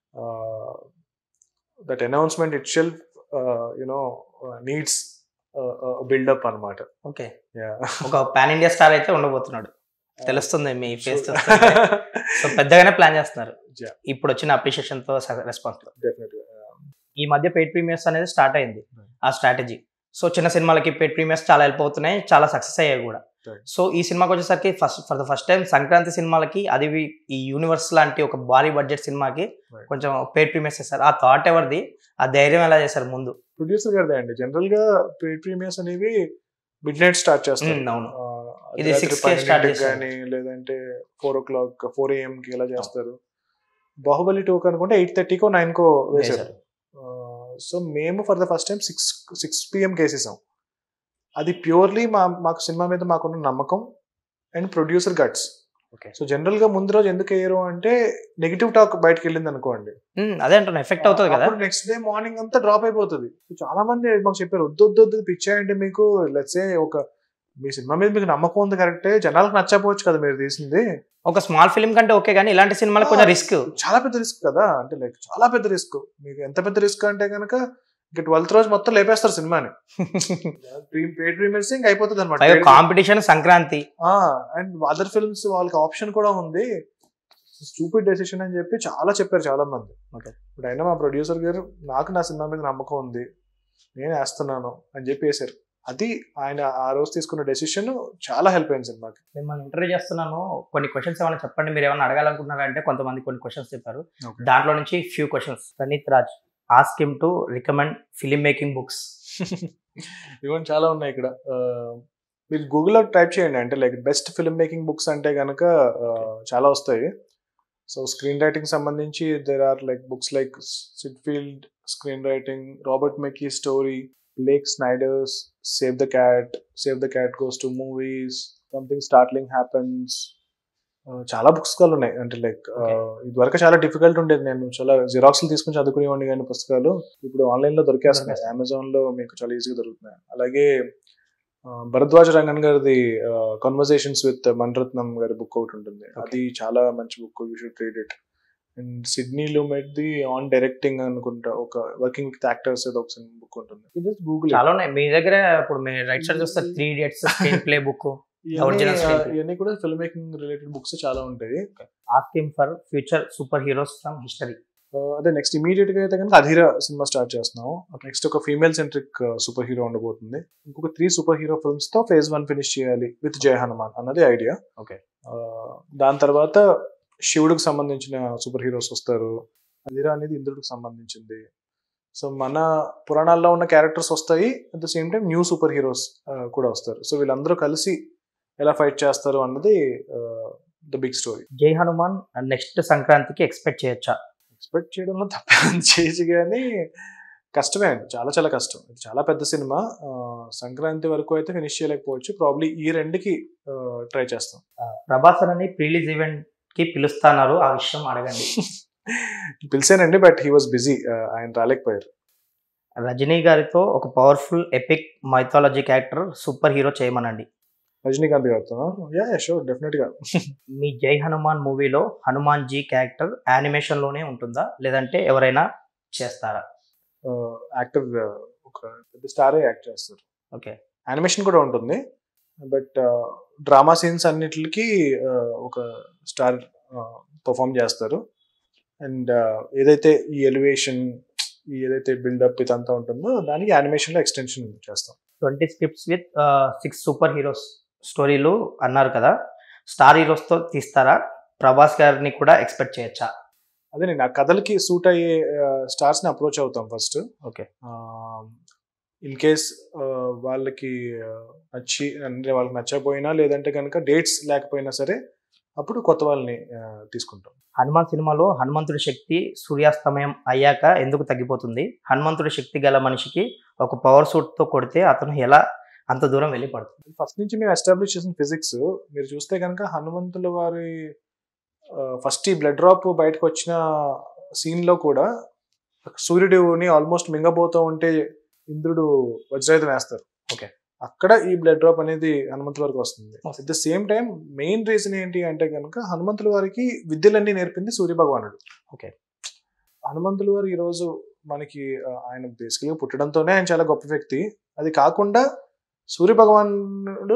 that announcement it shall you know needs buildup అనమాట ఓకే ఒక పాన్ ఇండియా స్టార్ అయితే ఉండబోతున్నాడు తెలుస్తుంది మీ ఫేస్ సో పెద్దగానే ప్లాన్ చేస్తున్నారు Yeah. ఇప్పుడు వచ్చిన అప్రిషియేషన్ తో రెస్పాన్స్ డెఫినెట్గా ఈ మధ్య పెయిడ్ ప్రీమియర్స్ అనేది స్టార్ట్ అయింది ఆ స్ట్రాటజీ సో చిన్న సినిమాలకి పెయిడ్ ప్రీమియర్స్ చాలా హెల్ప్ అవుతున్నాయి చాలా సక్సెస్ అయ్యాయి కూడా Right. సో ఈ సినిమాకి వచ్చేసరికి first for the first time Sankranti సినిమాలకి అది వి- ఈ యూనివర్స్ లాంటి ఒక భారీ బడ్జెట్ సినిమాకి Right. కొంచెం పెయిడ్ ప్రీమియర్స్ చేస్తారు ఆ థాట్ ఎవరిది ఆ ధైర్యం ఎలా చేశారు ముందు ప్రొడ్యూసర్ గారిదే అండి జనరల్ గా పెయిడ్ ప్రీమియర్స్ అనేవి మిడ్ నైట్ స్టార్ట్ చేస్తారు Mm, అవును. ఆ, ఇది రాత్రి 6 కే start 12 చేస్తారు. కానీ లేదంటే four o'clock four AM కి ఇలా చేస్తారు బాహుబలి టూ అనుకుంటే ఎయిట్ థర్టీకో నైన్ కో వేశారు వేశారు. సో మేము for the first time six six PM కేసేసాం అది ప్యూర్లీ మా మాకు సినిమా మీద మాకున్న నమ్మకం and producer guts Okay. So general గా ముందు రోజు ఎందుకు వేయరు అంటే నెగిటివ్ టాక్ బయటకు వెళ్ళింది అనుకోండి Mm, అదే అంటున్నా ఎఫెక్ట్ అవుతుంది కదా నెక్స్ట్ డే మార్నింగ్ అంతా డ్రాప్ అయిపోతుంది So, చాలా మంది మాకు చెప్పారు వద్దు వద్దు వద్దు పిచ్చాయంటే మీకు లెట్సే ఒక మీ సినిమా మీద మీకు నమ్మకం ఉంది కరెక్టే జనాలకు నచ్చకపోవచ్చు కదా మీరు తీసింది ఒక స్మాల్ ఫిల్మ్ కంటే ఓకే కానీ ఇలాంటి సినిమాలకు కొంచెం రిస్క్ చాలా పెద్ద రిస్క్ కదా అంటే లైక్ చాలా పెద్ద రిస్క్ మీకు ఎంత పెద్ద రిస్క్ అంటే కనుక ఇక ట్వెల్త్ రోజు మొత్తం లేపేస్తారు సినిమాని పేడ్ ప్రీమియర్స్ ఇంకా అయిపోతుంది అనమాట competition Sankranti and other films వాళ్ళకి ఆప్షన్ కూడా ఉంది స్టూపిడ్ డెసిషన్ అని చెప్పి చాలా చెప్పారు చాలా మంది Okay. ఇప్పుడు అయినా మా ప్రొడ్యూసర్ గారు నాకు నా సినిమా మీద నమ్మకం ఉంది నేను వేస్తున్నాను అని చెప్పి వేశారు అది ఆయన ఆ రోజు తీసుకున్న డెసిషన్ చాలా హెల్ప్ అయింది సినిమాకి మిమ్మల్ని ఇంటర్వ్యూ చేస్తున్నాను కొన్ని క్వశ్చన్స్ ఏమైనా చెప్పండి మీరు ఏమైనా అడగాలనుకుంటున్నారంటే కొంతమంది కొన్ని క్వశ్చన్స్ చెప్పారు Okay. దాంట్లో నుంచి few questions Praneeth Raj ask him to recommend film making books ఇవన్నీ చాలా ఉన్నాయి ఇక్కడ ఆ, మీరు గూగుల్లో టైప్ చేయండి అంటే like best film making books అంటే కనుక చాలా వస్తాయి సో స్క్రీన్ రైటింగ్ సంబంధించి there are like books like Syd Field screen writing Robert McKee story Blake Snyder's save the cat save the cat goes to movies something startling happens చాలా పుస్తకాలు ఉన్నాయి అంటే like Okay. ఇదివరకు చాలా డిఫికల్ట్ ఉండేది నేను చాలా జిరాక్స్లు తీసుకుని చదువుకునేవాడిని కానీ పుస్తకాలు ఇప్పుడు ఆన్లైన్ లో దొరికేస్తున్నాయి దొరికేస్తాయి. అమెజాన్ లో మీకు చాలా ఈజీగా దొరుకుతున్నాయి అలాగే ఆ, భరద్వాజ రంగన్ గారిది కన్వర్సేషన్స్ విత్ మణరత్నం గారి బుక్ ఒకటి ఉంటుంది అది చాలా మంచి book you should read it and Sidney Lumet the on directing అనుకుంటా ఒక వర్కింగ్ విత్ యాక్టర్స్ ఏదో ఒక బుక్ ఉంటుంది జస్ట్ గూగుల్ చాలా ఉన్నాయి మీ దగ్గర ఇప్పుడు మీ రైట్ సైడ్ చూస్తే three idiots screenplay book original screenplay. ఇవన్నీ కూడా ఫిల్మ్ మేకింగ్ రిలేటెడ్ బుక్స్ చాలా ఉంటాయి ask him for future super heroes from history అదే నెక్స్ట్ ఇమీడియట్ గా అయితే కనుక అధీర సినిమా స్టార్ట్ చేస్తున్నాం నెక్స్ట్ ఒక ఫీమేల్ సెంట్రిక్ సూపర్ హీరో ఉండబోతుంది ఇంకొక త్రీ సూపర్ హీరో ఫిల్మ్స్ తో ఫేజ్ వన్ ఫినిష్ చేయాలి విత్ జయ హనుమాన్ అన్నది ఐడియా Okay. దాని తర్వాత శివుడికి సంబంధించిన సూపర్ హీరోస్ వస్తారు అధీర అనేది ఇంద్రుడికి సంబంధించింది సో మన పురాణాల్లో ఉన్న క్యారెక్టర్స్ వస్తాయి at the same time new super heroes కూడా వస్తారు సో వీళ్ళందరూ కలిసి ఎలా ఫైట్ చేస్తారు అన్నది the big story Jai Hanuman next సంక్రాంతికి ఎక్స్పెక్ట్ చేయొచ్చా ఎక్స్పెక్ట్ చేయడంలో తప్ప చేయొచ్చు కానీ కష్టమే అండి చాలా చాలా కష్టం ఇది చాలా పెద్ద సినిమా ఆ, సంక్రాంతి వరకు అయితే ఫినిష్ చేయలేకపోవచ్చు ప్రాబ్లీ ఈ రెండుకి ట్రై చేస్తాం ప్రభాస్ అని ప్రీలీజ్ ఈవెంట్ కి పిలుస్తున్నారు ఆ విషయం అడగండి పిలిచానండి బట్ హీ వాజ్ బిజీ ఆయన రాలేకపోయారు రజనీ గారితో ఒక powerful epic mythology character super hero చేయమనండి రజనీకాంత్ గారితో యా షూర్ డెఫినెట్ గా మీ జై హనుమాన్ మూవీలో హనుమాన్ జీ క్యారెక్టర్ యానిమేషన్ లోనే ఉంటుందా లేదంటే ఎవరైనా చేస్తారా యాక్టర్ ఒక పెద్ద స్టారే యాక్ట్ చేస్తారు ఓకే యానిమేషన్ కూడా ఉంటుంది బట్ డ్రామా సీన్స్ అన్నిటికి ఒక స్టార్ పర్ఫామ్ చేస్తారు అండ్ ఏదైతే ఈ ఎలివేషన్ ఈ ఏదైతే బిల్డప్ ఇదంతా ఉంటుందో దానికి యానిమేషన్ లో ఎక్స్టెన్షన్ చేస్తాం twenty scripts with six super heroes స్టోరీలు అన్నారు కదా స్టార్ హీరోస్తో తీస్తారా ప్రభాస్ గారిని కూడా ఎక్స్పెక్ట్ చేయొచ్చా అదే నేను ఆ కథలకి సూట్ అయ్యే స్టార్స్ ని అప్రోచ్ అవుతాం ఫస్ట్ ఓకే ఇన్ కేస్ వాళ్ళకి ఆ, నచ్చి అంటే వాళ్ళకి నచ్చకపోయినా లేదంటే కనుక డేట్స్ లేకపోయినా సరే అప్పుడు కొత్త వాళ్ళని ఆ, తీసుకుంటాం హనుమాన్ సినిమాలో హనుమంతుడి శక్తి సూర్యాస్తమయం అయ్యాక ఎందుకు తగ్గిపోతుంది హనుమంతుడి శక్తి గల మనిషికి ఒక పవర్ సూట్ తో కొడితే అతను ఎలా అంత దూరం వెళ్ళి పడుతుంది ఫస్ట్ నుంచి మేము ఎస్టాబ్లిష్ చేసిన ఫిజిక్స్ మీరు చూస్తే కనుక హనుమంతుల వారి ఫస్ట్ ఈ బ్లడ్ డ్రాప్ బయటకు వచ్చిన సీన్ లో కూడా సూర్యుడిని ఆల్మోస్ట్ మింగబోతూ ఉంటే ఇంద్రుడు వజ్రాయుధం వేస్తారు Okay. అక్కడ ఈ బ్లడ్ డ్రాప్ అనేది హనుమంతుల వారికి వస్తుంది Okay. At the same time main reason ఏంటి అంటే కనుక హనుమంతుల వారికి విద్యలన్నీ నేర్పింది సూర్య భగవానుడు Okay. హనుమంతుల వారు ఈ రోజు మనకి ఆ, ఆయన బేసికల్గా పుట్టడంతోనే ఆయన చాలా గొప్ప వ్యక్తి అది కాకుండా సూర్య భగవానుడు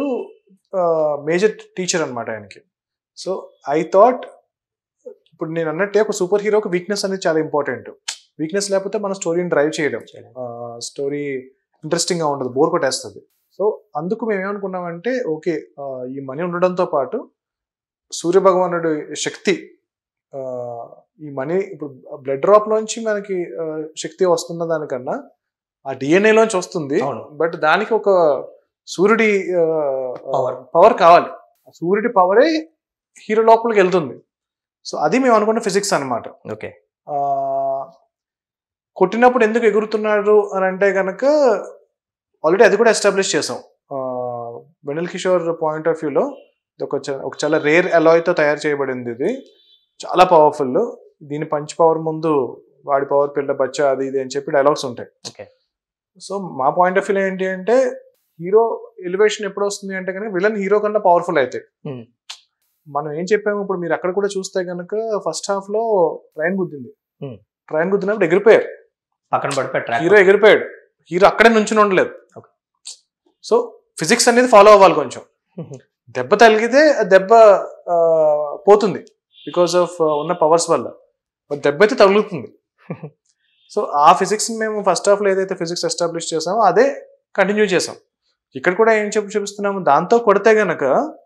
మేజర్ టీచర్ అన్నమాట ఆయనకి సో ఐ థాట్ ఇప్పుడు నేను అన్నట్టే ఒక సూపర్ హీరోకి వీక్నెస్ అనేది చాలా ఇంపార్టెంట్ వీక్నెస్ లేకపోతే మన స్టోరీని డ్రైవ్ చేయడం స్టోరీ ఇంట్రెస్టింగ్ గా ఉండదు బోర్ కొట్టేస్తుంది సో అందుకు మేము ఏమనుకున్నామంటే ఓకే ఈ మనీ ఉండడంతో పాటు సూర్య భగవానుడి శక్తి ఆ, ఈ మనీ ఇప్పుడు బ్లడ్ డ్రాప్ లోంచి మనకి ఆ, శక్తి వస్తున్న దానికన్నా ఆ DNA లోంచి వస్తుంది అవును. బట్ దానికి ఒక సూర్యుడి Power. పవర్ కావాలి ఆ సూర్యుడి పవరే హీరో లోపలికి వెళ్తుంది సో అది మేము అనుకున్న ఫిజిక్స్ అన్నమాట ఓకే ఆ, కొట్టినప్పుడు ఎందుకు ఎగురుతున్నాడు అని అంటే కనుక ఆల్రెడీ అది కూడా ఎస్టాబ్లిష్ చేసాం ఆ, వెనిల్ కిషోర్ పాయింట్ ఆఫ్ వ్యూలో ఇది ఒక చ- ఒక చాలా రేర్ తో తయారు చేయబడింది ఇది చాలా పవర్ఫుల్ దీని పంచ్ పవర్ ముందు వాడి పవర్ పిల్ల బచ్చ అది ఇది అని చెప్పి డైలాగ్స్ ఉంటాయి ఓకే సో మా పాయింట్ ఆఫ్ వ్యూ ఏంటి అంటే హీరో ఎలివేషన్ ఎప్పుడు వస్తుంది అంటే కనుక విలన్ హీరో కన్నా పవర్ఫుల్ అయితే Hmm. మనం ఏం చెప్పాము ఇప్పుడు మీరు అక్కడ కూడా చూస్తే కనుక ఫస్ట్ హాఫ్ లో ట్రైన్ గుద్దింది Hmm. ట్రైన్ గుద్దినప్పుడు ఎగిరిపోయారు పక్కన పడిపోయి ట్రాక్ హీరో ఎగిరిపోయాడు హీరో అక్కడే నుంచుని ఉండలేదు Okay. సో ఫిజిక్స్ అనేది ఫాలో అవ్వాలి కొంచెం దెబ్బ తగిలితే ఆ దెబ్బ ఆ, పోతుంది బికాస్ ఆఫ్ ఉన్న పవర్స్ వల్ల బట్ దెబ్బ అయితే తగులుతుంది సో ఆ ఫిజిక్స్ మేము ఫస్ట్ హాఫ్ లో ఏదైతే ఫిజిక్స్ ఎస్టాబ్లిష్ చేసామో అదే కంటిన్యూ చేసాం ఇక్కడ కూడా ఏం చెప్పి చూపిస్తున్నాము దాంతో కొడితే గనక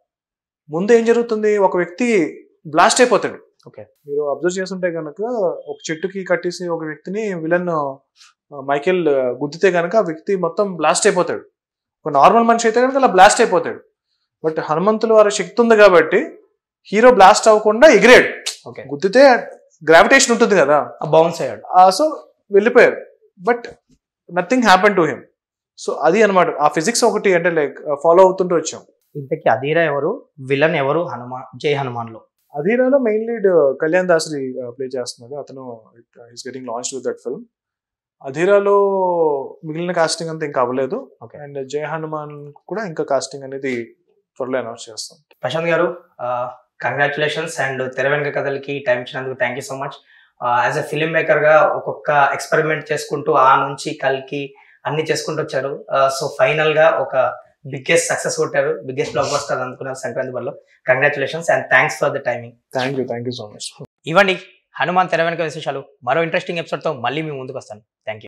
ముందు ఏం జరుగుతుంది ఒక వ్యక్తి బ్లాస్ట్ అయిపోతాడు Okay. మీరు అబ్జర్వ్ చేస్తుంటే గనక ఒక చెట్టుకి కట్టేసి ఒక వ్యక్తిని విలన్ మైకేల్ గుద్దితే గనక ఆ వ్యక్తి మొత్తం బ్లాస్ట్ అయిపోతాడు ఒక నార్మల్ మనిషి అయితే కనుక అలా బ్లాస్ట్ అయిపోతాడు బట్ హనుమంతుల వారి శక్తి ఉంది కాబట్టి హీరో బ్లాస్ట్ అవ్వకుండా ఎగిరాడు ఓకే గుద్దితే గ్రావిటేషన్ ఉంటుంది కదా బౌన్స్ అయ్యాడు సో వెళ్ళిపోయారు but nothing happen to him so అది అన్నమాట ఆ ఫిజిక్స్ ఒకటి అంటే లైక్ ఫాలో అవుతుంటూ వచ్చాం ఇంతకీ అధీరా ఎవరు విలన్ ఎవరు హనుమాన్ జై హనుమాన్ లో అధీరాలో main lead Kalyan Dasari play చేస్తున్నాడు అతను is getting launch with that film అధీరాలో మిగిలిన కాస్టింగ్ అంతా ఇంకా అవ్వలేదు Okay. అండ్ జయ హనుమాన్ కూడా ఇంకా కాస్టింగ్ అనేది త్వరలో అనౌన్స్ చేస్తాం ప్రశాంత్ గారు కంగ్రాచులేషన్స్ అండ్ తెర వెనుక కథలకి టైం ఇచ్చినందుకు thank you so much as a film maker గా ఒక్కొక్క ఎక్స్పెరిమెంట్ చేసుకుంటూ ఆ నుంచి కల్కి అన్ని చేసుకుంటూ వచ్చారు సో ఫైనల్ గా ఒక బిగ్గెస్ట్ సక్సెస్ కొట్టారు బిగ్గెస్ట్ బ్లాక్ బస్టర్ అనుకున్నారు సంక్రాంతి వల్ల congratulations and thanks for the timing thank you thank you so much ఇవ్వండి హనుమాన్ తెర వెనుక విశేషాలు మరో ఇంట్రెస్టింగ్ ఎపిసోడ్తో మళ్ళీ మీ ముందుకు వస్తాను థ్యాంక్ యూ